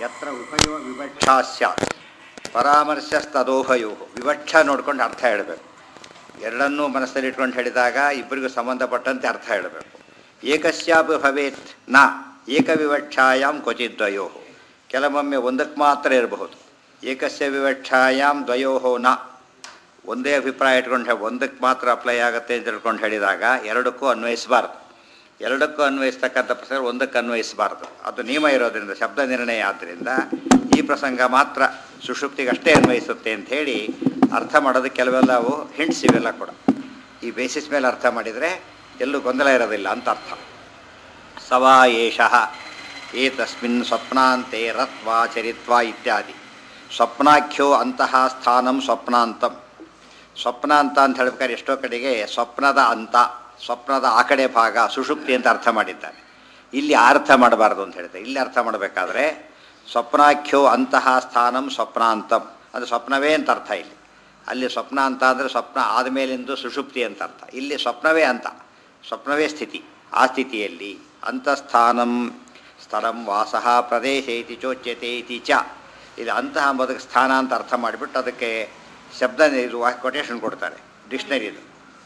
ಯತ್ರ ಉಭಯೋ ವಿವಕ್ಷಾ ಸ್ಯಾತ್ ಪರಾಮರ್ಶಸ್ತದೋಭಯೋ ವಿವಕ್ಷ ನೋಡ್ಕೊಂಡು ಅರ್ಥ ಹೇಳಬೇಕು ಎರಡನ್ನೂ ಮನಸ್ಸಲ್ಲಿ ಇಟ್ಕೊಂಡು ಹೇಳಿದಾಗ ಇಬ್ಬರಿಗೂ ಸಂಬಂಧಪಟ್ಟಂತೆ ಅರ್ಥ ಹೇಳಬೇಕು ಏಕಸ್ಯಾಪಿ ಭವೇತ್ ನ ಏಕವಿವಕ್ಷಾಯಾಮ್ ಕ್ವಚಿದ್ವಯೋ ಕೆಲವೊಮ್ಮೆ ಒಂದಕ್ಕೆ ಮಾತ್ರ ಇರಬಹುದು ಏಕಸ್ಯ ವಿವಕ್ಷಾಯಾಮ್ ದ್ವಯೋ ನ ಒಂದೇ ಅಭಿಪ್ರಾಯ ಇಟ್ಕೊಂಡು ಹೇಳಿ ಒಂದಕ್ಕೆ ಮಾತ್ರ ಅಪ್ಲೈ ಆಗುತ್ತೆ ಅಂತ ತಿಳ್ಕೊಂಡು ಹೇಳಿದಾಗ ಎರಡಕ್ಕೂ ಅನ್ವಯಿಸಬಾರ್ದು ಎರಡಕ್ಕೂ ಅನ್ವಯಿಸ್ತಕ್ಕಂಥ ಪ್ರಸಂಗ ಒಂದಕ್ಕೆ ಅನ್ವಯಿಸಬಾರ್ದು ಅದು ನಿಯಮ ಇರೋದ್ರಿಂದ ಶಬ್ದ ನಿರ್ಣಯ ಆದ್ದರಿಂದ ಈ ಪ್ರಸಂಗ ಮಾತ್ರ ಸುಷುಪ್ತಿಗೆ ಅಷ್ಟೇ ಅನ್ವಯಿಸುತ್ತೆ ಅಂತ ಹೇಳಿ ಅರ್ಥ ಮಾಡೋದು ಕೆಲವೆಲ್ಲ ಅವು ಹಿಂಟ್ಸ್ ಇವೆಲ್ಲ ಕೂಡ ಈ ಬೇಸಿಸ್ ಮೇಲೆ ಅರ್ಥ ಮಾಡಿದರೆ ಎಲ್ಲೂ ಗೊಂದಲ ಇರೋದಿಲ್ಲ ಅಂತ ಅರ್ಥ ಸವಾ ಏಷಃ ಏತಸ್ಮಿನ್ ಸ್ವಪ್ನಾಂತೆ ರತ್ವಾ ಚರಿತ್ವಾ ಇತ್ಯಾದಿ ಸ್ವಪ್ನಾಖ್ಯೋ ಅಂತಹ ಸ್ಥಾನಂ ಸ್ವಪ್ನಾಂತಂ ಸ್ವಪ್ನ ಅಂತ ಅಂತ ಹೇಳ್ಬೇಕಾದ್ರೆ ಎಷ್ಟೋ ಕಡೆಗೆ ಸ್ವಪ್ನದ ಅಂತ ಸ್ವಪ್ನದ ಆ ಕಡೆ ಭಾಗ ಸುಷುಪ್ತಿ ಅಂತ ಅರ್ಥ ಮಾಡಿದ್ದಾನೆ ಇಲ್ಲಿ ಆ ಅರ್ಥ ಮಾಡಬಾರ್ದು ಅಂತ ಹೇಳ್ತಾರೆ ಇಲ್ಲಿ ಅರ್ಥ ಮಾಡಬೇಕಾದ್ರೆ ಸ್ವಪ್ನಾಖ್ಯೋ ಅಂತಹ ಸ್ಥಾನಂ ಸ್ವಪ್ನಾಂತಂ ಅದು ಸ್ವಪ್ನವೇ ಅಂತ ಅರ್ಥ ಇಲ್ಲಿ ಅಲ್ಲಿ ಸ್ವಪ್ನ ಅಂತ ಅಂದರೆ ಸ್ವಪ್ನ ಆದಮೇಲಿಂದು ಸುಷುಪ್ತಿ ಅಂತ ಅರ್ಥ ಇಲ್ಲಿ ಸ್ವಪ್ನವೇ ಅಂತ ಸ್ವಪ್ನವೇ ಸ್ಥಿತಿ ಆ ಸ್ಥಿತಿಯಲ್ಲಿ ಅಂತಸ್ಥಾನಂ ಸ್ಥಳಂ ವಾಸಃ ಪ್ರದೇಶ ಇತಿ ಚೋಚ್ಯತೆ ಇತಿ ಚ ಇದು ಅಂತಹ ಮೊದಲು ಸ್ಥಾನ ಅಂತ ಅರ್ಥ ಮಾಡಿಬಿಟ್ಟು ಅದಕ್ಕೆ ಶಬ್ದ ಇದು ಕೊಟೇಶನ್ ಕೊಡ್ತಾರೆ ಡಿಕ್ಷನರಿದು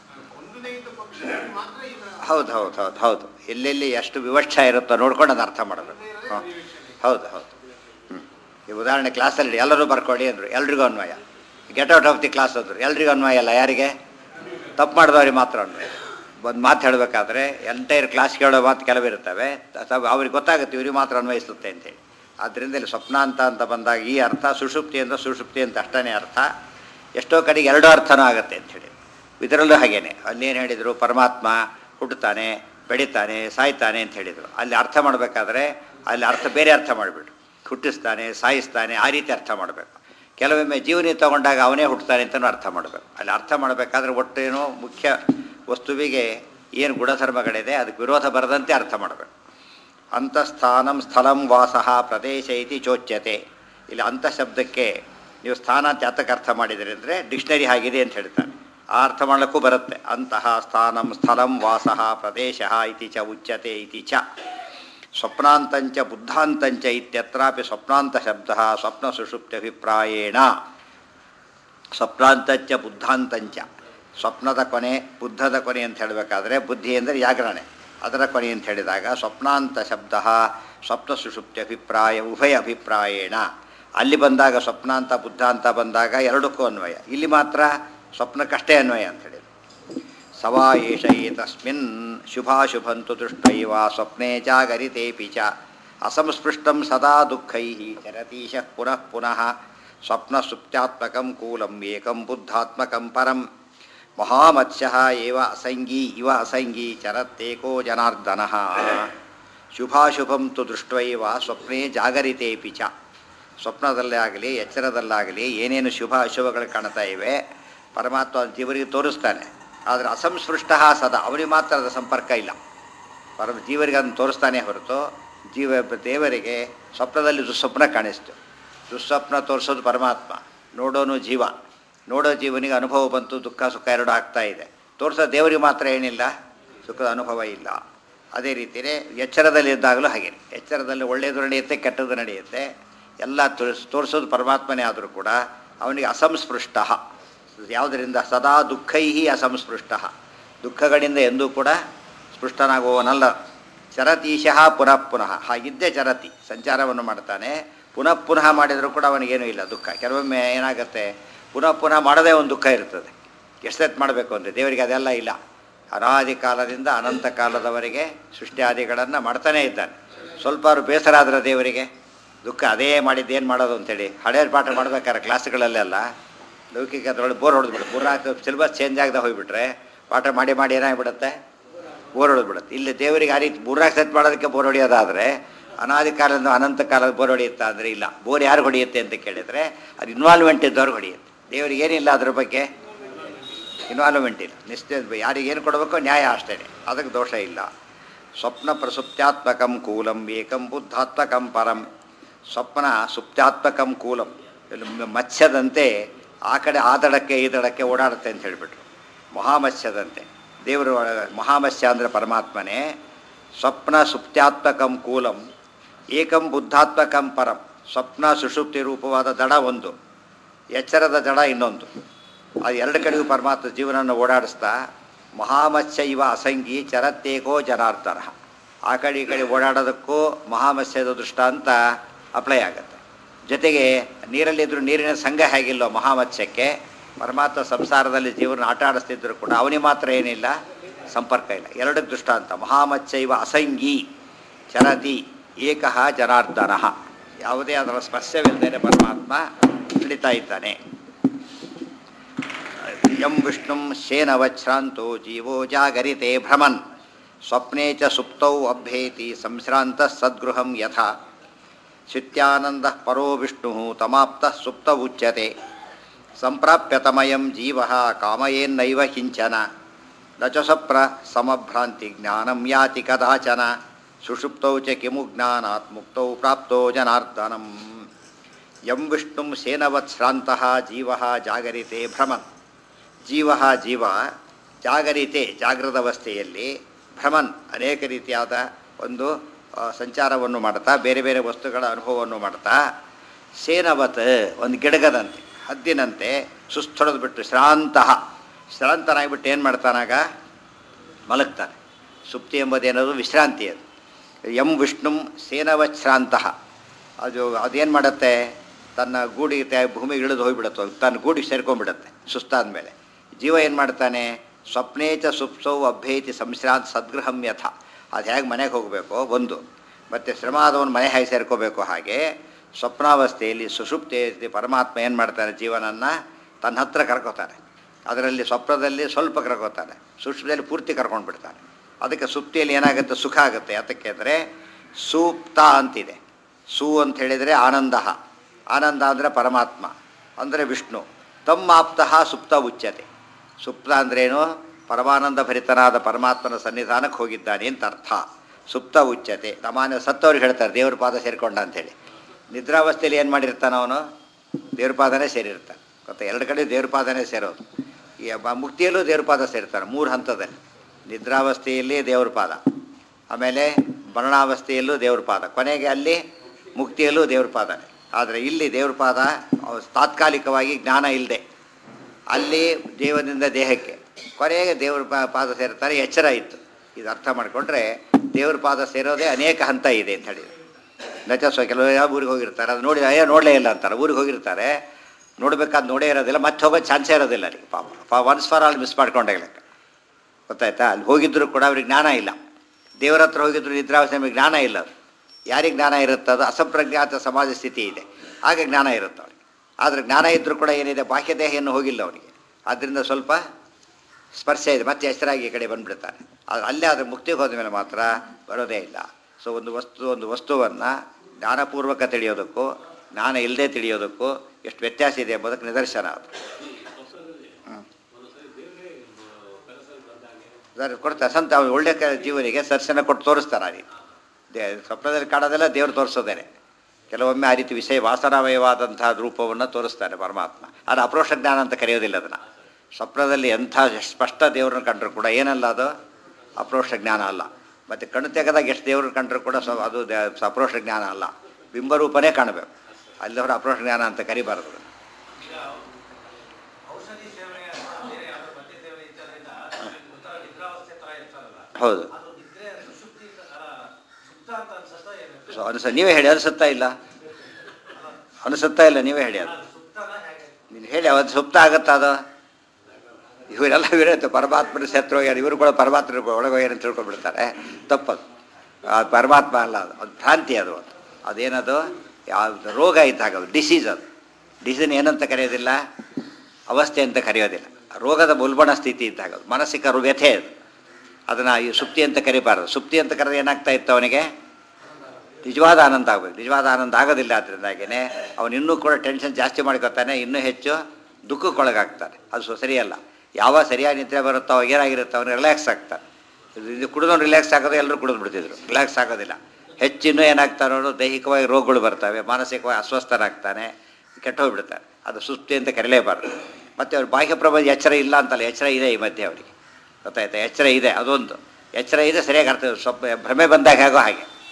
ಹೌದು ಹೌದು ಹೌದು ಹೌದು ಎಲ್ಲೆಲ್ಲಿ ಎಷ್ಟು ವಿವಕ್ಷ ಇರುತ್ತೋ ನೋಡ್ಕೊಂಡು ಅದು ಅರ್ಥ ಮಾಡಬೇಕು ಹಾಂ ಹೌದು ಹೌದು ಹ್ಞೂ ಈ ಉದಾಹರಣೆ ಕ್ಲಾಸಲ್ಲಿ ಎಲ್ಲರೂ ಬರ್ಕೊಳ್ಳಿ ಅಂದರು ಎಲ್ರಿಗೂ ಅನ್ವಯ get out of the class ಅಂದರು ಎಲ್ರಿಗೂ ಅನ್ವಯ ಅಲ್ಲ ಯಾರಿಗೆ ತಪ್ಪು ಮಾಡಿದವ್ರಿಗೆ ಮಾತ್ರ ಅನ್ವಯ ಒಂದು ಮಾತು ಹೇಳಬೇಕಾದ್ರೆ ಎಂಟೈರ್ ಕ್ಲಾಸ್ ಕೇಳೋ ಮಾತು ಕೆಲವಿರ್ತವೆ ಅಥವಾ ಅವ್ರಿಗೆ ಗೊತ್ತಾಗುತ್ತೆ ಇವ್ರಿಗೆ ಮಾತ್ರ ಅನ್ವಯಿಸುತ್ತೆ ಅಂತೇಳಿ ಆದ್ದರಿಂದ ಇಲ್ಲಿ ಸ್ವಪ್ನ ಅಂತ ಅಂತ ಬಂದಾಗ ಈ ಅರ್ಥ ಸುಷುಪ್ತಿ ಅಂತ ಸುಷುಪ್ತಿ ಅಂತ ಅಷ್ಟನೇ ಅರ್ಥ ಎಷ್ಟೋ ಕಡೆಗೆ ಎರಡೂ ಅರ್ಥನೂ ಆಗುತ್ತೆ ಅಂಥೇಳಿ ಇದರಲ್ಲೂ ಹಾಗೇನೆ ಅಲ್ಲೇನು ಹೇಳಿದರು ಪರಮಾತ್ಮ ಹುಟ್ಟುತ್ತಾನೆ ಬೆಳಿತಾನೆ ಸಾಯ್ತಾನೆ ಅಂತ ಹೇಳಿದರು ಅಲ್ಲಿ ಅರ್ಥ ಮಾಡಬೇಕಾದ್ರೆ ಅಲ್ಲಿ ಅರ್ಥ ಬೇರೆ ಅರ್ಥ ಮಾಡಿಬಿಟ್ಟು ಹುಟ್ಟಿಸ್ತಾನೆ ಸಾಯಿಸ್ತಾನೆ ಆ ರೀತಿ ಅರ್ಥ ಮಾಡಬೇಕು ಕೆಲವೊಮ್ಮೆ ಜೀವನಿ ತಗೊಂಡಾಗ ಅವನೇ ಹುಟ್ಟುತ್ತಾನೆ ಅಂತಲೂ ಅರ್ಥ ಮಾಡಬೇಕು ಅಲ್ಲಿ ಅರ್ಥ ಮಾಡಬೇಕಾದ್ರೆ ಒಟ್ಟೇನೋ ಮುಖ್ಯ ವಸ್ತುವಿಗೆ ಏನು ಗುಣಧರ್ಮಗಳಿದೆ ಅದಕ್ಕೆ ವಿರೋಧ ಬರದಂತೆ ಅರ್ಥ ಮಾಡಬೇಕು ಅಂತಸ್ಥಾನಂ ಸ್ಥಳಂ ವಾಸಃ ಪ್ರದೇಶ ಇತಿ ಚೋಚ್ಯತೆ ಇಲ್ಲಿ ಅಂಥ ಶಬ್ದಕ್ಕೆ ನೀವು ಸ್ಥಾನ ಅಂತ ಯಾತಕ್ಕೆ ಅರ್ಥ ಮಾಡಿದಿರಿ ಅಂದರೆ ಡಿಕ್ಷನರಿ ಆಗಿದೆ ಅಂತ ಹೇಳ್ತಾರೆ ಆ ಅರ್ಥ ಮಾಡಲಿಕ್ಕೂ ಬರುತ್ತೆ ಅಂತಹ ಸ್ಥಾನಂ ಸ್ಥಳಂ ವಾಸಃ ಪ್ರದೇಶ ಇತಿ ಚ ಉಚ್ಯತೆ ಇತಿ ಚ ಸ್ವಪ್ನಾಂತಂಚ ಬುದ್ಧಾಂತಂಚ ಇತ್ಯತ್ರಾಪಿ ಸ್ವಪ್ನಾಂತ ಶಬ್ದ ಸ್ವಪ್ನ ಸುಷುಪ್ತ್ಯಭಿಪ್ರಾಯೇಣ ಸ್ವಪ್ನಾಂತಂಚ ಬುದ್ಧಾಂತಂಚ ಸ್ವಪ್ನದ ಕೊನೆ ಬುದ್ಧದ ಕೊನೆ ಅಂತ ಹೇಳಬೇಕಾದ್ರೆ ಬುದ್ಧಿ ಅಂದರೆ ಜಾಗರಣೆ ಅದರ ಕೊನೆ ಅಂತ ಹೇಳಿದಾಗ ಸ್ವಪ್ನಾಂತ ಶಬ್ದ ಸ್ವಪ್ನ ಸುಷುಪ್ತ್ಯಭಿಪ್ರಾಯ ಉಭಯ ಅಭಿಪ್ರಾಯೇಣ ಅಲ್ಲಿ ಬಂದಾಗ ಸ್ವಪ್ನಾಂತ ಬುದ್ಧ ಅಂತ ಬಂದಾಗ ಎರಡಕ್ಕೂ ಅನ್ವಯ ಇಲ್ಲಿ ಮಾತ್ರ ಸ್ವಪ್ನಕ್ಕಷ್ಟೇ ಅನ್ವಯ ಅಂತ ಹೇಳಿದ್ರು ಸವಾ ಏಷ ಏತಸ್ಮಿನ್ ಶುಭಾಶುಭಂತು ದೃಷ್ಟೈವ ಸ್ವಪ್ನೆ ಜಾಗರಿತೇಪಿ ಚ ಅಸಂಸ್ಪೃಷ್ಟಂ ಸದಾ ದುಃಖೈ ಚರತೀಶ ಪುನಃ ಪುನಃ ಸ್ವಪ್ನ ಸುಪ್ತ್ಯಾತ್ಮಕಂ ಕೂಲಂ ಏಕಂ ಬುದ್ಧಾತ್ಮಕಂ ಪರಂ ಮಹಾಮತ್ಸ್ಯ ಏವ ಅಸಂಗೀ ಇವ ಅಸಂಗೀ ಚರತ್ತೇಕೋ ಜನಾರ್ದನ ಶುಭಾಶುಭಂ ತು ದೃಷ್ಟೈವ ಸ್ವಪ್ನೇ ಜಾಗರಿತೇಪಿ ಚ ಸ್ವಪ್ನದಲ್ಲೇ ಆಗಲಿ ಎಚ್ಚರದಲ್ಲಾಗಲಿ ಏನೇನು ಶುಭ ಅಶುಭಗಳು ಕಾಣ್ತಾ ಇವೆ ಪರಮಾತ್ಮ ಜೀವರಿಗೆ ತೋರಿಸ್ತಾನೆ ಆದರೆ ಅಸಂಸ್ಪೃಷ್ಟ ಸದಾ ಅವನಿಗೆ ಮಾತ್ರ ಅದರ ಸಂಪರ್ಕ ಇಲ್ಲ ಪರ ಜೀವರಿಗೆ ಅದನ್ನು ತೋರಿಸ್ತಾನೆ ಹೊರತು ಜೀವ ದೇವರಿಗೆ ಸ್ವಪ್ನದಲ್ಲಿ ದುಸ್ವಪ್ನ ಕಾಣಿಸ್ತು ದುಸ್ವಪ್ನ ತೋರಿಸೋದು ಪರಮಾತ್ಮ ನೋಡೋನು ಜೀವ ನೋಡೋ ಜೀವನಿಗೆ ಅನುಭವ ಬಂತು ದುಃಖ ಸುಖ ಎರಡು ಆಗ್ತಾ ಇದೆ ತೋರಿಸೋ ದೇವರಿಗೆ ಮಾತ್ರ ಏನಿಲ್ಲ ಸುಖದ ಅನುಭವ ಇಲ್ಲ ಅದೇ ರೀತಿಯೇ ಎಚ್ಚರದಲ್ಲಿ ಇದ್ದಾಗಲೂ ಹಾಗೆ ಎಚ್ಚರದಲ್ಲಿ ಒಳ್ಳೆಯದು ನಡೆಯುತ್ತೆ ಕೆಟ್ಟದ್ದು ನಡೆಯುತ್ತೆ ಎಲ್ಲ ತೋರಿಸ್ ತೋರಿಸೋದು ಪರಮಾತ್ಮನೇ ಆದರೂ ಕೂಡ ಅವನಿಗೆ ಅಸಂಸ್ಪೃಷ್ಟ ಯಾವುದರಿಂದ ಸದಾ ದುಃಖೈ ಅಸಂಸ್ಪೃಷ್ಟ ದುಃಖಗಳಿಂದ ಎಂದೂ ಕೂಡ ಸ್ಪೃಷ್ಟನಾಗುವವನಲ್ಲ ಚರತೀಶಃ ಪುನಃ ಪುನಃ ಹಾಗಿದ್ದೇ ಚರತಿ ಸಂಚಾರವನ್ನು ಮಾಡ್ತಾನೆ ಪುನಃ ಪುನಃ ಮಾಡಿದರೂ ಕೂಡ ಅವನಿಗೇನೂ ಇಲ್ಲ ದುಃಖ ಕೆಲವೊಮ್ಮೆ ಏನಾಗುತ್ತೆ ಪುನಃ ಪುನಃ ಮಾಡೋದೇ ಒಂದು ದುಃಖ ಇರ್ತದೆ ಎಷ್ಟೆತ್ತು ಮಾಡಬೇಕು ಅಂದರೆ ದೇವರಿಗೆ ಅದೆಲ್ಲ ಇಲ್ಲ ಅನಾದಿ ಕಾಲದಿಂದ ಅನಂತ ಕಾಲದವರೆಗೆ ಸೃಷ್ಟಿಯಾದಿಗಳನ್ನು ಮಾಡ್ತಾನೇ ಇದ್ದಾನೆ ಸ್ವಲ್ಪ ಅವರು ಬೇಸರ ಆದರೆ ದೇವರಿಗೆ ದುಃಖ ಅದೇ ಮಾಡಿದ್ದು ಏನು ಮಾಡೋದು ಅಂತೇಳಿ ಹಳೆಯ ಪಾಠ ಮಾಡ್ಬೇಕಾದ್ರೆ ಕ್ಲಾಸ್ಗಳಲ್ಲೆಲ್ಲ ಲೌಕಿಕ ಅದರೊಳಗೆ ಬೋರ್ ಹೊಡೆದ್ಬಿಡುತ್ತೆ ಮೂರ್ನಾಲ್ಕು ಸಿಲೆಬಸ್ ಚೇಂಜ್ ಆಗದೆ ಹೋಗಿಬಿಟ್ರೆ ಪಾಠ ಮಾಡಿ ಮಾಡಿ ಏನಾಗ್ಬಿಡುತ್ತೆ ಬೋರ್ ಹೊಡೆದ್ಬಿಡುತ್ತೆ ಇಲ್ಲಿ ದೇವರಿಗೆ ಆ ರೀತಿ ಮೂರ್ನಾಲ್ಕು ಸೆಟ್ ಮಾಡೋದಕ್ಕೆ ಬೋರ್ ಹೊಡೆಯೋದಾದರೆ ಅನಾದಿ ಕಾಲದಿಂದ ಅನಂತ ಕಾಲದ ಬೋರ್ ಹೊಡೆಯುತ್ತಾ ಅಂದರೆ ಇಲ್ಲ ಬೋರ್ ಯಾರು ಹೊಡೆಯುತ್ತೆ ಅಂತ ಕೇಳಿದರೆ ಅದು ಇನ್ವಾಲ್ವ್ಮೆಂಟ್ ಇದ್ದವ್ರು ಹೊಡೆಯುತ್ತೆ ದೇವರಿಗೆ ಏನಿಲ್ಲ ಅದ್ರ ಬಗ್ಗೆ ಇನ್ವಾಲ್ವ್ಮೆಂಟ್ ಇಲ್ಲ ನಿಶ್ಚಯ ಯಾರಿಗೇನು ಕೊಡಬೇಕೋ ನ್ಯಾಯ ಅಷ್ಟೇ ಅದಕ್ಕೆ ದೋಷ ಇಲ್ಲ ಸ್ವಪ್ನ ಪ್ರಸುಪ್ತ್ಯಾತ್ಮಕಂ ಕೂಲಂ ಏಕಂ ಬುದ್ಧಾತ್ಮಕಂ ಪರಂ ಸ್ವಪ್ನ ಸುಪ್ತ್ಯಾತ್ಮಕಂ ಕೂಲಂ ಮತ್ಸ್ಯದಂತೆ ಆ ಕಡೆ ಆ ದಡಕ್ಕೆ ಈ ದಡಕ್ಕೆ ಓಡಾಡುತ್ತೆ ಅಂತ ಹೇಳಿಬಿಟ್ರು ಮಹಾಮತ್ಸ್ಯದಂತೆ ದೇವರು ಮಹಾಮತ್ಸ್ಯ ಅಂದರೆ ಪರಮಾತ್ಮನೇ ಸ್ವಪ್ನ ಸುಪ್ತ್ಯಾತ್ಮಕಂ ಕೂಲಂ ಏಕಂ ಬುದ್ಧಾತ್ಮಕಂ ಪರಂ ಸ್ವಪ್ನ ಸುಷುಪ್ತಿ ರೂಪವಾದ ದಡ ಒಂದು ಎಚ್ಚರದ ದಡ ಇನ್ನೊಂದು ಅದು ಎರಡು ಕಡೆಗೂ ಪರಮಾತ್ಮ ಜೀವನವನ್ನು ಓಡಾಡಿಸ್ತಾ ಮಹಾಮತ್ಸ್ಯ ಇವ ಅಸಂಗಿ ಚರತ್ತೇಕೋ ಜನಾರ್ದನ ಆ ಕಡೆ ಈ ಕಡೆ ಓಡಾಡೋದಕ್ಕೂ ಮಹಾಮತ್ಸ್ಯದ ದೃಷ್ಟಾಂತ ಅಪ್ಲೈ ಆಗುತ್ತೆ ಜೊತೆಗೆ ನೀರಲ್ಲಿದ್ದರೂ ನೀರಿನ ಸಂಘ ಹೇಗಿಲ್ಲೋ ಮಹಾಮತ್ಸ್ಯಕ್ಕೆ ಪರಮಾತ್ಮ ಸಂಸಾರದಲ್ಲಿ ಜೀವನ ಆಟ ಆಡಿಸ್ತಿದ್ರು ಕೂಡ ಅವನಿಗೆ ಮಾತ್ರ ಏನಿಲ್ಲ ಸಂಪರ್ಕ ಇಲ್ಲ ಎರಡಕ್ಕೆ ದೃಷ್ಟಾಂತ ಮಹಾಮತ್ಸ್ಯ ಇವ ಅಸಂಗಿ ಚರತಿ ಏಕಃ ಜನಾರ್ದನ ಯಾವುದೇ ಅದರ ಸ್ಪರ್ಶವಿಲ್ಲದೆ ಪರಮಾತ್ಮ ನಡೀತಾ ಇದ್ದಾನೆ ಯಂ ವಿಷ್ಣುಂ ಶೇನವಚ್ಛ್ರಾಂತೋ ಜೀವೋ ಜಾಗರಿತೆ ಭ್ರಮನ್ ಸ್ವಪ್ನೆ ಚ ಸುಪ್ತೌ ಅಭ್ಯೇತಿ ಸಂಶ್ರಾಂತ ಸದ್ಗೃಹಂ ಯಥಾ ಶಿತ್ಯಾನಂದ ಪರೋ ವಿಷ್ಣು ತಮಾಪ್ತ ಸುಪ್ತ ಉಚ್ಯತೆ ಸಂಪ್ರಾಪ್ಯತಮಯಂ ಜೀವ ಕಾಮಯೇನ್ನೈವ ಕಿಂಚನ ನ ಚ ಸಪ್ರ ಸಮಭ್ರಾಂತಿ ಜ್ಞಾನಂ ಯಾತಿ ಕದಾಚನ ಸುಷುಪ್ತೌ ಚ ಕಿಮು ಜ್ಞಾನಾತ್ ಮುಕ್ತೌ ಪ್ರಾಪ್ತೋ ಜನಾರ್ದನಂ ಯಂ ವಿಷ್ಣು ಸೇನವತ್ಶ್ರಾಂತಃ ಜೀವ ಜಾಗರಿತೆ ಭ್ರಮನ್ ಜೀವ ಜೀವ ಜಾಗರಿತೆ ಜಾಗೃತ ಅವಸ್ಥೆಯಲ್ಲಿ ಭ್ರಮನ್ ಅನೇಕ ರೀತಿಯಾದ ಒಂದು ಆ, ಸಂಚಾರವನ್ನು ಮಾಡ್ತಾ ಬೇರೆ ಬೇರೆ ವಸ್ತುಗಳ ಅನುಭವವನ್ನು ಮಾಡ್ತಾ ಸೇನವತ್ ಒಂದು ಗಿಡಗದಂತೆ ಹದ್ದಿನಂತೆ ಸುಸ್ಥೊಡೆದು ಬಿಟ್ಟು ಶ್ರಾಂತಃ ಶ್ರಾಂತನಾಗಿಬಿಟ್ಟು ಏನು ಮಾಡ್ತಾನಾಗ ಮಲಗ್ತಾನೆ ಸುಪ್ತಿ ಎಂಬುದೇನದು ವಿಶ್ರಾಂತಿ ಅದು ಎಂ ವಿಷ್ಣು ಸೇನವಶ್ರಾಂತಃ ಅದು ಅದೇನು ಮಾಡುತ್ತೆ ತನ್ನ ಗೂಡಿಗೆ ತೆ- ಭೂಮಿಗೆ ಇಳಿದು ಹೋಗಿಬಿಡುತ್ತೆ ತನ್ನ ಗೂಡಿಗೆ ಸೇರ್ಕೊಂಡ್ಬಿಡುತ್ತೆ ಸುಸ್ತಾದ ಮೇಲೆ ಜೀವ ಏನು ಮಾಡ್ತಾನೆ ಸ್ವಪ್ನೇಚ ಸುಪ್ಸೌ ಅಭ್ಯೇತಿ ಸಂಶ್ರಾಂತ್ ಸದ್ಗೃಹಂ ಯಥ ಅದು ಹೇಗೆ ಮನೆಗೆ ಹೋಗಬೇಕು ಒಂದು ಮತ್ತು ಶ್ರಮ ಆದವನು ಮನೆ ಹೇಗೆ ಸೇರ್ಕೋಬೇಕು ಹಾಗೆ ಸ್ವಪ್ನಾವಸ್ಥೆಯಲ್ಲಿ ಸುಷುಪ್ತಿಯಲ್ಲಿ ಪರಮಾತ್ಮ ಏನು ಮಾಡ್ತಾನೆ ಜೀವನನ್ನು ತನ್ನ ಹತ್ರ ಕರ್ಕೋತಾನೆ ಅದರಲ್ಲಿ ಸ್ವಪ್ನದಲ್ಲಿ ಸ್ವಲ್ಪ ಕರ್ಕೋತಾನೆ ಸುಷುಪ್ತಿಯಲ್ಲಿ ಪೂರ್ತಿ ಕರ್ಕೊಂಡು ಬಿಡ್ತಾನೆ ಅದಕ್ಕೆ ಸುಪ್ತಿಯಲ್ಲಿ ಏನಾಗುತ್ತೆ ಸುಖ ಆಗುತ್ತೆ ಯಾತಕ್ಕೆ ಅಂದರೆ ಸೂಕ್ತ ಅಂತಿದೆ ಸು ಅಂತ ಹೇಳಿದರೆ ಆನಂದ ಆನಂದ ಅಂದರೆ ಪರಮಾತ್ಮ ಅಂದರೆ ವಿಷ್ಣು ತಮ್ಮಾಪ್ತಃ ಸುಪ್ತ ಉಚ್ಯತೆ ಸುಪ್ತ ಅಂದ್ರೇನು ಪರಮಾನಂದ ಭರಿತನಾದ ಪರಮಾತ್ಮನ ಸನ್ನಿಧಾನಕ್ಕೆ ಹೋಗಿದ್ದಾನೆ ಅಂತ ಅರ್ಥ ಸುಪ್ತ ಉಚ್ಯತೆ ಸಾಮಾನ್ಯ ಸತ್ತವ್ರಿಗೆ ಹೇಳ್ತಾರೆ ದೇವ್ರ ಪಾದ ಸೇರಿಕೊಂಡ ಅಂಥೇಳಿ ನಿದ್ರಾವಸ್ಥೆಯಲ್ಲಿ ಏನು ಮಾಡಿರ್ತಾನೆ ಅವನು ದೇವ್ರ ಪಾದನೇ ಸೇರಿರ್ತಾನೆ ಗೊತ್ತಾ ಎರಡು ಕಡೆ ದೇವ್ರ ಪಾದನೇ ಸೇರೋದು ಈ ಬ- ಮುಕ್ತಿಯಲ್ಲೂ ದೇವ್ರ ಪಾದ ಸೇರ್ತಾನೆ ಮೂರು ಹಂತದಲ್ಲಿ ನಿದ್ರಾವಸ್ಥೆಯಲ್ಲಿ ದೇವ್ರ ಪಾದ ಆಮೇಲೆ ಮರಣಾವಸ್ಥೆಯಲ್ಲೂ ದೇವ್ರ ಪಾದ ಕೊನೆಗೆ ಅಲ್ಲಿ ಮುಕ್ತಿಯಲ್ಲೂ ದೇವ್ರ ಪಾದನೇ ಆದರೆ ಇಲ್ಲಿ ದೇವ್ರ ಪಾದ ಅವ್ ತಾತ್ಕಾಲಿಕವಾಗಿ ಜ್ಞಾನ ಇಲ್ಲದೆ ಅಲ್ಲಿ ದೇವರಿಂದ ದೇಹಕ್ಕೆ ಕೊನೆಗೆ ದೇವ್ರ ಪಾ- ಪಾದ ಸೇರ್ತಾರೆ ಎಚ್ಚರ ಇತ್ತು ಇದು ಅರ್ಥ ಮಾಡಿಕೊಂಡ್ರೆ ದೇವ್ರ ಪಾದ ಸೇರೋದೇ ಅನೇಕ ಹಂತ ಇದೆ ಅಂತ ಹೇಳಿದ್ರು ನಚಸ್ವ ಕೆಲವು ಯಾವ ಊರಿಗೆ ಹೋಗಿರ್ತಾರೆ ಅದು ನೋಡಿ ಅಯ್ಯೋ ನೋಡಲೇ ಇಲ್ಲ ಅಂತಾರೆ ಊರಿಗೆ ಹೋಗಿರ್ತಾರೆ ನೋಡ್ಬೇಕಾದ್ ನೋಡೇ ಇರೋದಿಲ್ಲ ಮತ್ತೆ ಹೋಗೋ ಚಾನ್ಸೇ ಇರೋದಿಲ್ಲ ಅಲ್ಲಿ ಪಾಪ ಪಾ ಒನ್ಸ್ ಫಾರ್ ಆಲ್ ಮಿಸ್ ಮಾಡ್ಕೊಂಡಾಗ ಲೆಕ್ಕ ಗೊತ್ತಾಯ್ತಾ ಅಲ್ಲಿ ಹೋಗಿದ್ರು ಕೂಡ ಅವ್ರಿಗೆ ಜ್ಞಾನ ಇಲ್ಲ ದೇವರ ಹತ್ರ ಹೋಗಿದ್ರು ನಿದ್ರಾವಸ್ಥೆ ನಮಗೆ ಜ್ಞಾನ ಇಲ್ಲ ಅದು ಯಾರಿಗೆ ಜ್ಞಾನ ಇರುತ್ತೆ ಅದು ಅಸಂಪ್ರಜ್ಞಾತ ಸಮಾಜ ಸ್ಥಿತಿ ಇದೆ ಹಾಗೆ ಜ್ಞಾನ ಇರುತ್ತೆ ಅವನಿಗೆ ಆದರೆ ಜ್ಞಾನ ಇದ್ದರೂ ಕೂಡ ಏನಿದೆ ಬಾಹ್ಯ ದೇಹ ಏನು ಹೋಗಿಲ್ಲ ಅವನಿಗೆ ಆದ್ದರಿಂದ ಸ್ವಲ್ಪ ಸ್ಪರ್ಶ ಇದೆ ಮತ್ತೆ ಎಚ್ಚರಾಗಿ ಈ ಕಡೆ ಬಂದುಬಿಡ್ತಾನೆ ಅದು ಅಲ್ಲೇ ಅದ್ರ ಮುಕ್ತಿಗೆ ಹೋದ ಮೇಲೆ ಮಾತ್ರ ಬರೋದೇ ಇಲ್ಲ ಸೊ ಒಂದು ವಸ್ತು ಒಂದು ವಸ್ತುವನ್ನು ಜ್ಞಾನಪೂರ್ವಕ ತಿಳಿಯೋದಕ್ಕೂ ಜ್ಞಾನ ಇಲ್ಲದೆ ತಿಳಿಯೋದಕ್ಕೂ ಎಷ್ಟು ವ್ಯತ್ಯಾಸ ಇದೆ ಎಂಬುದಕ್ಕೆ ನಿದರ್ಶನ ಅದು ಸರ್ ಕೊಡ್ತಾರೆ ಸಂತ ಅವ್ನು ಒಳ್ಳೆ ಕ ಜೀವನಿಗೆ ದರ್ಶನ ಕೊಟ್ಟು ತೋರಿಸ್ತಾರೆ ಆ ರೀತಿ ದೇ ಸ್ವಪ್ನದಲ್ಲಿ ಕಾಣೋದೆಲ್ಲ ದೇವರು ತೋರಿಸೋದೇನೆ ಕೆಲವೊಮ್ಮೆ ಆ ರೀತಿ ವಿಷಯ ವಾಸನಾಮಯವಾದಂತಹ ರೂಪವನ್ನು ತೋರಿಸ್ತಾನೆ ಪರಮಾತ್ಮ ಅದು ಅಪ್ರೋಷ ಜ್ಞಾನ ಅಂತ ಕರೆಯೋದಿಲ್ಲ ಅದನ್ನು ಸ್ವಪ್ನದಲ್ಲಿ ಎಂಥ ಸ್ಪಷ್ಟ ದೇವ್ರನ್ನ ಕಂಡ್ರು ಕೂಡ ಏನಲ್ಲ ಅದು ಅಪ್ರೋಷ ಜ್ಞಾನ ಅಲ್ಲ ಮತ್ತು ಕಣ್ಣು ತೆಗೆದಾಗ ಎಷ್ಟು ದೇವ್ರನ್ನ ಕಂಡ್ರು ಕೂಡ ಸ್ವ ಅದು ದೇ- ಅಪ್ರೋಷ ಜ್ಞಾನ ಅಲ್ಲ ಬಿಂಬರೂಪನೇ ಕಾಣಬೇಕು ಅಲ್ಲಿವರ ಅಪ್ರೋಷ ಜ್ಞಾನ ಅಂತ ಕರಿಬಾರದು ಔಷಧಿ ಸೇವನೆ ಬೇರೆ ಯಾವ್ದೋ ಪಥ್ಯ ಸೇವನೆ ಇರೋದ್ರಿಂದ ಒಂಥರ ನಿದ್ರಾವಸ್ಥೆ ತರ ಇರ್ತಾರಲ್ಲ ಹೌದು ಅದು ನಿದ್ರೆ ಸುಶುಪ್ತಿ ಅಲ್ಲ, ಸುಪ್ತ ಅಂತ ಅನ್ಸುತ್ತಾ ಏನು ಸೊ ಅನಿಸ ನೀವೇ ಹೇಳಿ ಅನಿಸುತ್ತಾ ಇಲ್ಲ ಅನಿಸುತ್ತಾ ಇಲ್ಲ ನೀವೇ ಹೇಳಿ ಅದು ಸುಪ್ತನ ಹೇಗೆ ನೀನು ಹೇಳಿ ಅವತ್ತು ಸುಪ್ತ ಆಗತ್ತಾ ಅದು ಇವರೆಲ್ಲ ಇವರೇ ಪರಮಾತ್ಮನ ಶತ್ರು ಯಾರು ಇವರು ಕೂಡ ಪರಮಾತ್ಮ ಒಳಗೋಗ್ಯಾರ ಅಂತ ತಿಳ್ಕೊಂಡ್ಬಿಡ್ತಾರೆ ತಪ್ಪದು ಅದು ಪರಮಾತ್ಮ ಅಲ್ಲ ಅದು ಅದು ಭ್ರಾಂತಿ ಅದು ಅದು ಅದೇನದು ಯಾವ್ದು ರೋಗ ಇದ್ದಾಗ ಅದು ಡಿಸೀಸ್ ಅದು ಡಿಸೀಸ್ ಏನಂತ ಕರೆಯೋದಿಲ್ಲ ಅವಸ್ಥೆ ಅಂತ ಕರೆಯೋದಿಲ್ಲ ರೋಗದ ಮುಲ್ಬಣ ಸ್ಥಿತಿ ಇದ್ದಾಗ ಅದು ಮಾನಸಿಕ ರು- ವ್ಯಥೆ ಅದು ಅದನ್ನು ಈ ಸುಪ್ತಿ ಅಂತ ಕರಿಬಾರದು ಸುಪ್ತಿ ಅಂತ ಕರೆದು ಏನಾಗ್ತಾ ಇತ್ತು ಅವನಿಗೆ ನಿಜವಾದ ಆನಂದ ಆಗಬೇಕು ನಿಜವಾದ ಆನಂದ ಆಗೋದಿಲ್ಲ ಅದರಿಂದಾಗೇ ಅವನು ಇನ್ನೂ ಕೂಡ ಟೆನ್ಷನ್ ಜಾಸ್ತಿ ಮಾಡ್ಕೊತಾನೆ ಇನ್ನೂ ಹೆಚ್ಚು ದುಃಖಕ್ಕೊಳಗಾಗ್ತಾನೆ ಅದು ಸೊ ಸರಿಯಲ್ಲ ಯಾವಾಗ ಸರಿಯಾಗಿ ನಿದ್ರೆ ಬರುತ್ತೋ ಅವಾಗ ಏನಾಗಿರುತ್ತೆ ಅವನು ರಿಲ್ಯಾಕ್ಸ್ ಆಗ್ತಾನೆ ಇದು ಕುಡಿದವನು ರಿಲ್ಯಾಕ್ಸ್ ಆಗೋದು ಎಲ್ಲರೂ ಕುಡಿದು ಬಿಡ್ತಿದ್ರು ರಿಲ್ಯಾಕ್ಸ್ ಆಗೋದಿಲ್ಲ ಹೆಚ್ಚಿನ್ನೂ ಏನಾಗ್ತಾನೆ ಅವನು ದೈಹಿಕವಾಗಿ ರೋಗಗಳು ಬರ್ತವೆ ಮಾನಸಿಕವಾಗಿ ಅಸ್ವಸ್ಥನಾಗ್ತಾನೆ ಕೆಟ್ಟೋಗ್ಬಿಡ್ತಾನೆ ಅದು ಸುಸ್ತಿ ಅಂತ ಕರೆಯಲೇಬಾರ್ದು ಮತ್ತು ಅವ್ರ ಬಾಹ್ಯ ಪ್ರಪಂಚ ಎಚ್ಚರ ಇಲ್ಲ ಅಂತಲ್ಲ ಎಚ್ಚರ ಇದೆ ಈ ಮಧ್ಯೆ ಅವರಿಗೆ ಗೊತ್ತಾಯ್ತಾ ಎಚ್ಚರ ಇದೆ ಅದೊಂದು ಎಚ್ಚರ ಇದೆ ಸರಿಯಾಗಿ ಅರ್ಥ ಸ್ವಲ್ಪ ಭ್ರಮೆ ಬಂದಾಗ ಹೇಗೋ ಹಾಗೆ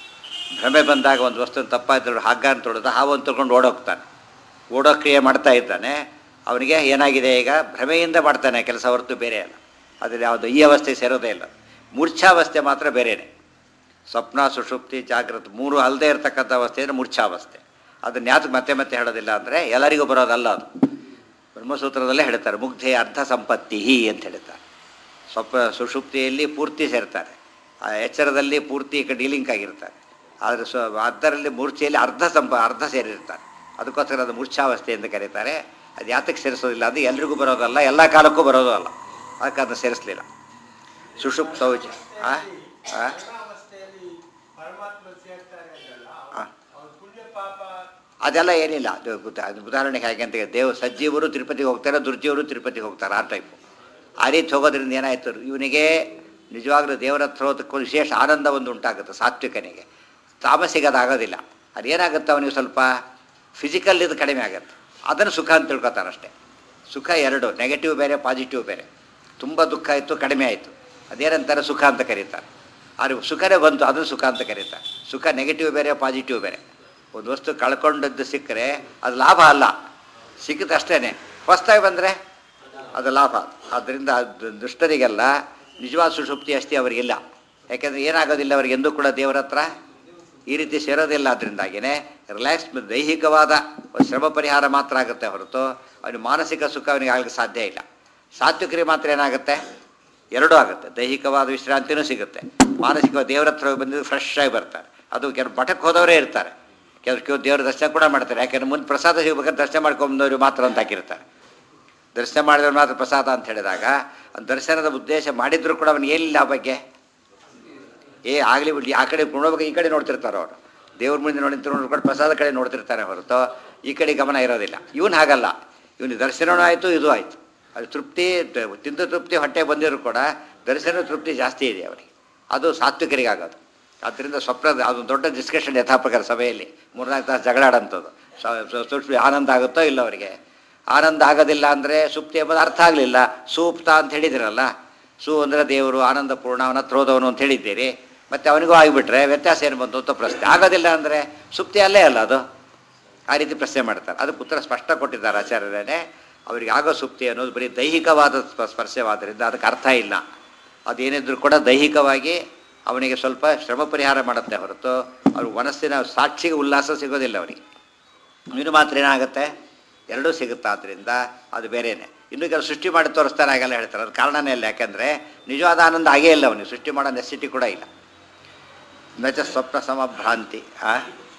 ಭ್ರಮೆ ಬಂದಾಗ ಒಂದು ವಸ್ತು ತಪ್ಪಾಯ್ತು ಹಗ್ಗ ಅಂತ ತೊಡೋದು ಹಾವನ್ನು ತೊಗೊಂಡು ಓಡೋಗ್ತಾನೆ ಓಡೋ ಕ್ರಿಯೆ ಮಾಡ್ತಾ ಇದ್ದಾನೆ ಅವನಿಗೆ ಏನಾಗಿದೆ ಈಗ ಭ್ರಮೆಯಿಂದ ಮಾಡ್ತಾನೆ ಕೆಲಸ ಹೊರತು ಬೇರೆ ಅಲ್ಲ ಅದ್ರಲ್ಲಿ ಯಾವುದು ಈ ಅವಸ್ಥೆ ಸೇರೋದೇ ಇಲ್ಲ ಮೂರ್ಛಾವಸ್ಥೆ ಮಾತ್ರ ಬೇರೆಯೇ ಸ್ವಪ್ನ ಸುಷುಪ್ತಿ ಜಾಗೃತಿ ಮೂರು ಅಲ್ಲದೆ ಇರತಕ್ಕಂಥ ಅವಸ್ಥೆ ಅಂದರೆ ಮೂರ್ಛಾವಸ್ಥೆ ಅದನ್ನ ಯಾತಕ್ಕೆ ಮತ್ತೆ ಮತ್ತೆ ಹೇಳೋದಿಲ್ಲ ಅಂದರೆ ಎಲ್ಲರಿಗೂ ಬರೋದಲ್ಲ ಅದು ಬ್ರಹ್ಮಸೂತ್ರದಲ್ಲೇ ಹೇಳ್ತಾರೆ ಮುಗ್ಧೆ ಅರ್ಧ ಸಂಪತ್ತಿ ಅಂತ ಹೇಳ್ತಾರೆ ಸ್ವಪ್ನ ಸುಷುಪ್ತಿಯಲ್ಲಿ ಪೂರ್ತಿ ಸೇರ್ತಾರೆ ಆ ಎಚ್ಚರದಲ್ಲಿ ಪೂರ್ತಿ ಡೀಲಿಂಕ್ ಆಗಿರ್ತಾರೆ ಆದರೆ ಸ್ವ ಅದರಲ್ಲಿ ಮೂರ್ಛೆಯಲ್ಲಿ ಅರ್ಧ ಸಂಪ ಅರ್ಧ ಸೇರಿರ್ತಾರೆ ಅದಕ್ಕೋಸ್ಕರ ಅದು ಮೂರ್ಛಾವಸ್ಥೆ ಎಂದು ಕರೀತಾರೆ ಅದು ಯಾತಕ್ಕೆ ಸೇರಿಸೋದಿಲ್ಲ ಅದು ಎಲ್ರಿಗೂ ಬರೋದಲ್ಲ ಎಲ್ಲ ಕಾಲಕ್ಕೂ ಬರೋದು ಅಲ್ಲ ಅದಕ್ಕೆ ಅದನ್ನು ಸೇರಿಸಲಿಲ್ಲ ಸುಷುಪ್ ಶೌಚ ಆ ಆ ಅವಸ್ಥೆಯಲ್ಲಿ ಪರಮಾತ್ಮ ಸೇರ್ತಾರೆ ಅಂದ್ರಲ್ಲ ಆ. ಅವ್ರ ಪುಣ್ಯ ಪಾಪ ಅದೆಲ್ಲ ಏನಿಲ್ಲ ಅದು ಉದಾ- ಅದು ಉದಾಹರಣೆಗೆ ಹೇಗೆ ಅಂತ ದೇವ್ ಸಜ್ಜೀವರು ತಿರುಪತಿಗೆ ಹೋಗ್ತಾರೆ ದುರ್ಜೀವರು ತಿರುಪತಿಗೆ ಹೋಗ್ತಾರೆ ಆ ಟೈಪು ಆ ರೀತಿ ಹೋಗೋದ್ರಿಂದ ಏನಾಯ್ತು ಇವನಿಗೆ ನಿಜವಾಗ್ಲೂ ದೇವರ ಹತ್ರ ಹೋದಕ್ಕೂ ವಿಶೇಷ ಆನಂದ ಒಂದು ಉಂಟಾಗುತ್ತೆ ಸಾತ್ವಿಕನಿಗೆ ತಾಮಸಿಗೆ ಅದಾಗೋದಿಲ್ಲ ಅದೇನಾಗುತ್ತೆ ಅವನಿಗೆ ಸ್ವಲ್ಪ ಫಿಸಿಕಲ್ ಇದು ಕಡಿಮೆ ಆಗುತ್ತೆ ಅದನ್ನು ಸುಖ ಅಂತ ತಿಳ್ಕೊತಾನಷ್ಟೇ ಸುಖ ಎರಡು ನೆಗೆಟಿವ್ ಬೇರೆ ಪಾಸಿಟಿವ್ ಬೇರೆ ತುಂಬ ದುಃಖ ಆಯಿತು ಕಡಿಮೆ ಆಯಿತು ಅದೇನಂತಾರೆ ಸುಖ ಅಂತ ಕರೀತಾರೆ ಆದರೆ ಸುಖನೇ ಬಂತು ಅದನ್ನು ಸುಖ ಅಂತ ಕರೀತಾರೆ ಸುಖ ನೆಗೆಟಿವ್ ಬೇರೆ ಪಾಸಿಟಿವ್ ಬೇರೆ ಒಂದು ವಸ್ತು ಕಳ್ಕೊಂಡದ್ದು ಸಿಕ್ಕರೆ ಅದು ಲಾಭ ಅಲ್ಲ ಸಿಕ್ಕಿದ ಅಷ್ಟೇ ಹೊಸ್ದಾಗಿ ಬಂದರೆ ಅದು ಲಾಭ ಆದ್ದರಿಂದ ಅದು ದುಷ್ಟರಿಗೆಲ್ಲ ನಿಜವಾದ ಸುಷುಪ್ತಿ ಅಷ್ಟೇ ಅವರಿಗಿಲ್ಲ ಯಾಕೆಂದರೆ ಏನಾಗೋದಿಲ್ಲ ಅವರಿಗೆ ಎಂದೂ ಕೂಡ ದೇವರ ಹತ್ರ ಈ ರೀತಿ ಸೇರೋದಿಲ್ಲ ಅದರಿಂದಾಗಿಯೇ ರಿಲ್ಯಾಕ್ಸ್ ದೈಹಿಕವಾದ ಶ್ರಮ ಪರಿಹಾರ ಮಾತ್ರ ಆಗುತ್ತೆ ಹೊರತು ಅವನಿಗೆ ಮಾನಸಿಕ ಸುಖ ಅವನಿಗೆ ಆಗಲಿಕ್ಕೆ ಸಾಧ್ಯ ಇಲ್ಲ ಸಾತ್ವಿಕರಿಗೆ ಮಾತ್ರ ಏನಾಗುತ್ತೆ ಎರಡೂ ಆಗುತ್ತೆ ದೈಹಿಕವಾದ ವಿಶ್ರಾಂತಿನೂ ಸಿಗುತ್ತೆ ಮಾನಸಿಕ ದೇವರ ಹತ್ರ ಹೋಗಿ ಬಂದಿದ್ದು ಫ್ರೆಶ್ ಆಗಿ ಬರ್ತಾರೆ ಅದು ಕೆಲವು ಮಠಕ್ಕೆ ಹೋದವರೇ ಇರ್ತಾರೆ ಕೆಲವು ಕೆಲವು ದೇವರ ದರ್ಶನ ಕೂಡ ಮಾಡ್ತಾರೆ ಯಾಕೆಂದ್ರೆ ಮುಂದೆ ಪ್ರಸಾದ ಸಿಗ್ಬೇಕಾದ್ರೆ ದರ್ಶನ ಮಾಡ್ಕೊಂಬಂದವ್ರು ಮಾತ್ರ ಅಂತ ಹಾಕಿರ್ತಾರೆ ದರ್ಶನ ಮಾಡಿದವ್ರು ಮಾತ್ರ ಪ್ರಸಾದ ಅಂತ ಹೇಳಿದಾಗ ಆ ದರ್ಶನದ ಉದ್ದೇಶ ಮಾಡಿದ್ರು ಕೂಡ ಅವನಿಗೆ ಏನಿಲ್ಲ ಆ ಬಗ್ಗೆ ಏ ಆಗಲಿ ಬಿಡಿ ಆ ಕಡೆ ನೋಡ್ಬೇಕು ಈ ಕಡೆ ನೋಡ್ತಿರ್ತಾರೆ ಅವರು ದೇವ್ರ ಮುಂದೆ ನೋಡಿ ನೋಡ್ಕೊಂಡು ಪ್ರಸಾದ ಕಡೆ ನೋಡ್ತಿರ್ತಾರೆ ಹೊರತು ಈ ಕಡೆ ಗಮನ ಇರೋದಿಲ್ಲ ಇವನು ಹಾಗಲ್ಲ ಇವನಿಗೆ ದರ್ಶನವೂ ಆಯಿತು ಇದು ಆಯಿತು ಅದು ತೃಪ್ತಿ ತ- ತಿಂದ ತೃಪ್ತಿ ಹೊಟ್ಟೆ ಬಂದಿದ್ರು ಕೂಡ ದರ್ಶನ ತೃಪ್ತಿ ಜಾಸ್ತಿ ಇದೆ ಅವರಿಗೆ ಅದು ಸಾತ್ವಿಕರಿಗೆ ಆಗೋದು ಆದ್ದರಿಂದ ಸ್ವಪ್ನದ ಅದು ದೊಡ್ಡ ಡಿಸ್ಕಷನ್ ಯಥಾಪ್ರಕಾರ ಸಭೆಯಲ್ಲಿ ಮೂರ್ನಾಲ್ಕು ತಾಸು ಜಗಳಾಡಂಥದ್ದು ಸುಪ್ತಿ ಆನಂದ ಆಗುತ್ತೋ ಇಲ್ಲ ಅವರಿಗೆ ಆನಂದ ಆಗೋದಿಲ್ಲ ಅಂದರೆ ಸುಪ್ತಿ ಎಂಬುದು ಅರ್ಥ ಆಗಲಿಲ್ಲ ಸೂಕ್ತ ಅಂತ ಹೇಳಿದಿರಲ್ಲ ಸು ಅಂದರೆ ದೇವರು ಆನಂದ ಪೂರ್ಣ ಅವನ ಹತ್ರ ಹೋದವನು ಅಂತ ಹೇಳಿದ್ದೀರಿ ಮತ್ತು ಅವನಿಗೂ ಆಗಿಬಿಟ್ರೆ ವ್ಯತ್ಯಾಸ ಏನು ಬಂತು ಅಂತ ಪ್ರಶ್ನೆ ಆಗೋದಿಲ್ಲ ಅಂದರೆ ಸುಪ್ತಿ ಅಲ್ಲೇ ಅಲ್ಲ ಅದು ಆ ರೀತಿ ಪ್ರಶ್ನೆ ಮಾಡ್ತಾರೆ ಅದಕ್ಕೆ ಉತ್ತರ ಸ್ಪಷ್ಟ ಕೊಟ್ಟಿದ್ದಾರೆ ಆಚಾರ್ಯರೇ ಅವರಿಗೆ ಆಗೋ ಸುಪ್ತಿ ಅನ್ನೋದು ಬರೀ ದೈಹಿಕವಾದ ಸ್ಪ- ಸ್ಪರ್ಶವಾದ್ದರಿಂದ ಅದಕ್ಕೆ ಅರ್ಥ ಇಲ್ಲ ಅದೇನಿದ್ರು ಕೂಡ ದೈಹಿಕವಾಗಿ ಅವನಿಗೆ ಸ್ವಲ್ಪ ಶ್ರಮ ಪರಿಹಾರ ಮಾಡುತ್ತೆ ಹೊರತು ಅವ್ರ ಮನಸ್ಸಿನ ಸಾಕ್ಷಿಗೆ ಉಲ್ಲಾಸ ಸಿಗೋದಿಲ್ಲ ಅವನಿಗೆ ಇನ್ನು ಮಾತ್ರ ಏನಾಗುತ್ತೆ ಎರಡೂ ಸಿಗುತ್ತೆ ಆದ್ದರಿಂದ ಅದು ಬೇರೆಯೇ ಇನ್ನು ಕೆಲವು ಸೃಷ್ಟಿ ಮಾಡಿ ತೋರಿಸ್ತಾರೆ ಹಾಗೆಲ್ಲ ಹೇಳ್ತಾರೆ ಅದು ಕಾರಣನೇ ಇಲ್ಲ ಯಾಕೆಂದರೆ ನಿಜವಾದ ಆನಂದ ಆಗೇ ಇಲ್ಲ ಅವನಿಗೆ ಸೃಷ್ಟಿ ಮಾಡೋ ನೆಸಿಟಿ ಕೂಡ ಇಲ್ಲ ನಚ ಸ್ವಪ್ನ ಸಮಭ್ರಾಂತಿ ಆ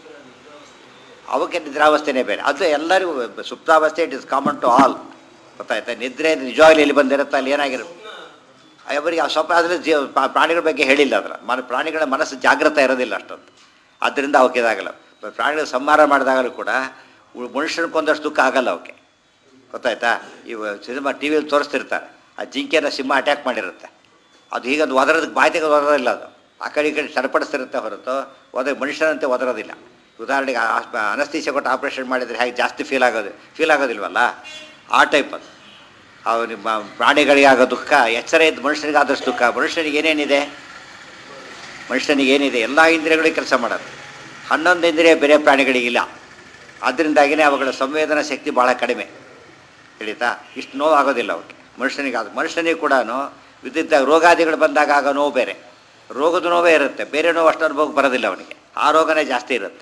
ಅವಕ್ಕೆ ನಿದ್ರಾವಸ್ಥೆನೇ ಬೇರೆ ಅದು ಎಲ್ಲರಿಗೂ ಸುಪ್ತಾವಸ್ಥೆ it is common to all ಗೊತ್ತಾಯ್ತಾ ನಿದ್ರೆ ನಿಜವಾಗ್ಲೂ ಎಲ್ಲಿ ಬಂದಿರುತ್ತೆ ಅಲ್ಲಿ ಏನಾಗಿರುತ್ತೆ ಅವರಿಗೆ ಆ ಸ್ವಪ್ನ ಆದರೆ ಜೀವ ಪ್ರಾ- ಪ್ರಾಣಿಗಳ ಬಗ್ಗೆ ಹೇಳಿಲ್ಲ ಅದರ ಮನ ಪ್ರಾಣಿಗಳ ಮನಸ್ಸು ಜಾಗೃತ ಇರೋದಿಲ್ಲ ಅಷ್ಟೊಂದು ಆದ್ದರಿಂದ ಅವಕ್ಕೆ ಇದಾಗಲ್ಲ ಪ್ರಾಣಿಗಳ ಸಂಹಾರ ಮಾಡಿದಾಗಲೂ ಕೂಡ ಉಳ್- ಮನುಷ್ಯನ ಕೊಂದಷ್ಟು ದುಃಖ ಆಗಲ್ಲ ಅವಕ್ಕೆ ಗೊತ್ತಾಯ್ತಾ ಇವ ಸಿನಿಮಾ ಟಿ ವಿಯಲ್ಲಿ ತೋರಿಸ್ತಿರ್ತಾರೆ ಆ ಜಿಂಕೆನ ಸಿಂಹ ಅಟ್ಯಾಕ್ ಮಾಡಿರುತ್ತೆ ಅದು ಹೀಗೆ ಅದು ಒದರೋದಕ್ಕೆ ಬಾಯಿ ತೆಗೆದು ಒದರೋದಿಲ್ಲ ಅದು ಆ ಕಡೆ ಈ ಕಡೆ ಸರಿಪಡಿಸ್ತಿರುತ್ತೆ ಹೊರತು ಒದ ಮನುಷ್ಯನಂತೆ ಒದರೋದಿಲ್ಲ ಉದಾಹರಣೆಗೆ ಅನಸ್ತೀಸಿಯ ಕೊಟ್ಟು ಆಪ್ರೇಷನ್ ಮಾಡಿದರೆ ಹೇಗೆ ಜಾಸ್ತಿ ಫೀಲ್ ಆಗೋದು ಫೀಲ್ ಆಗೋದಿಲ್ವಲ್ಲ ಆ ಟೈಪ್ ಅದು ಅವನು ಪ್ರಾಣಿಗಳಿಗೆ ಆಗೋ ದುಃಖ ಎಚ್ಚರ ಇದ್ದು ಮನುಷ್ಯನಿಗೆ ಆದಷ್ಟು ದುಃಖ ಮನುಷ್ಯನಿಗೆ ಏನೇನಿದೆ ಮನುಷ್ಯನಿಗೆ ಏನಿದೆ ಎಲ್ಲ ಇಂದ್ರಿಯಗಳಿಗೆ ಕೆಲಸ ಮಾಡೋದು ಹನ್ನೊಂದು ಇಂದ್ರಿಯ ಬೇರೆ ಪ್ರಾಣಿಗಳಿಗಿಲ್ಲ ಅದರಿಂದಾಗಿಯೇ ಅವುಗಳ ಸಂವೇದನಾ ಶಕ್ತಿ ಭಾಳ ಕಡಿಮೆ ತಿಳಿತಾ ಇಷ್ಟು ನೋವು ಆಗೋದಿಲ್ಲ ಅವಕ್ಕೆ ಮನುಷ್ಯನಿಗೆ ಅದು ಮನುಷ್ಯನಿಗೆ ಕೂಡ ವಿದ್ಯುತ್ ರೋಗಾದಿಗಳು ಬಂದಾಗ ಆಗೋ ನೋವು ಬೇರೆ ರೋಗದ ನೋವೇ ಇರುತ್ತೆ ಬೇರೆ ನೋವು ಅಷ್ಟು ಅನುಭವಕ್ಕೆ ಬರೋದಿಲ್ಲ ಅವನಿಗೆ ಆ ರೋಗನೇ ಜಾಸ್ತಿ ಇರುತ್ತೆ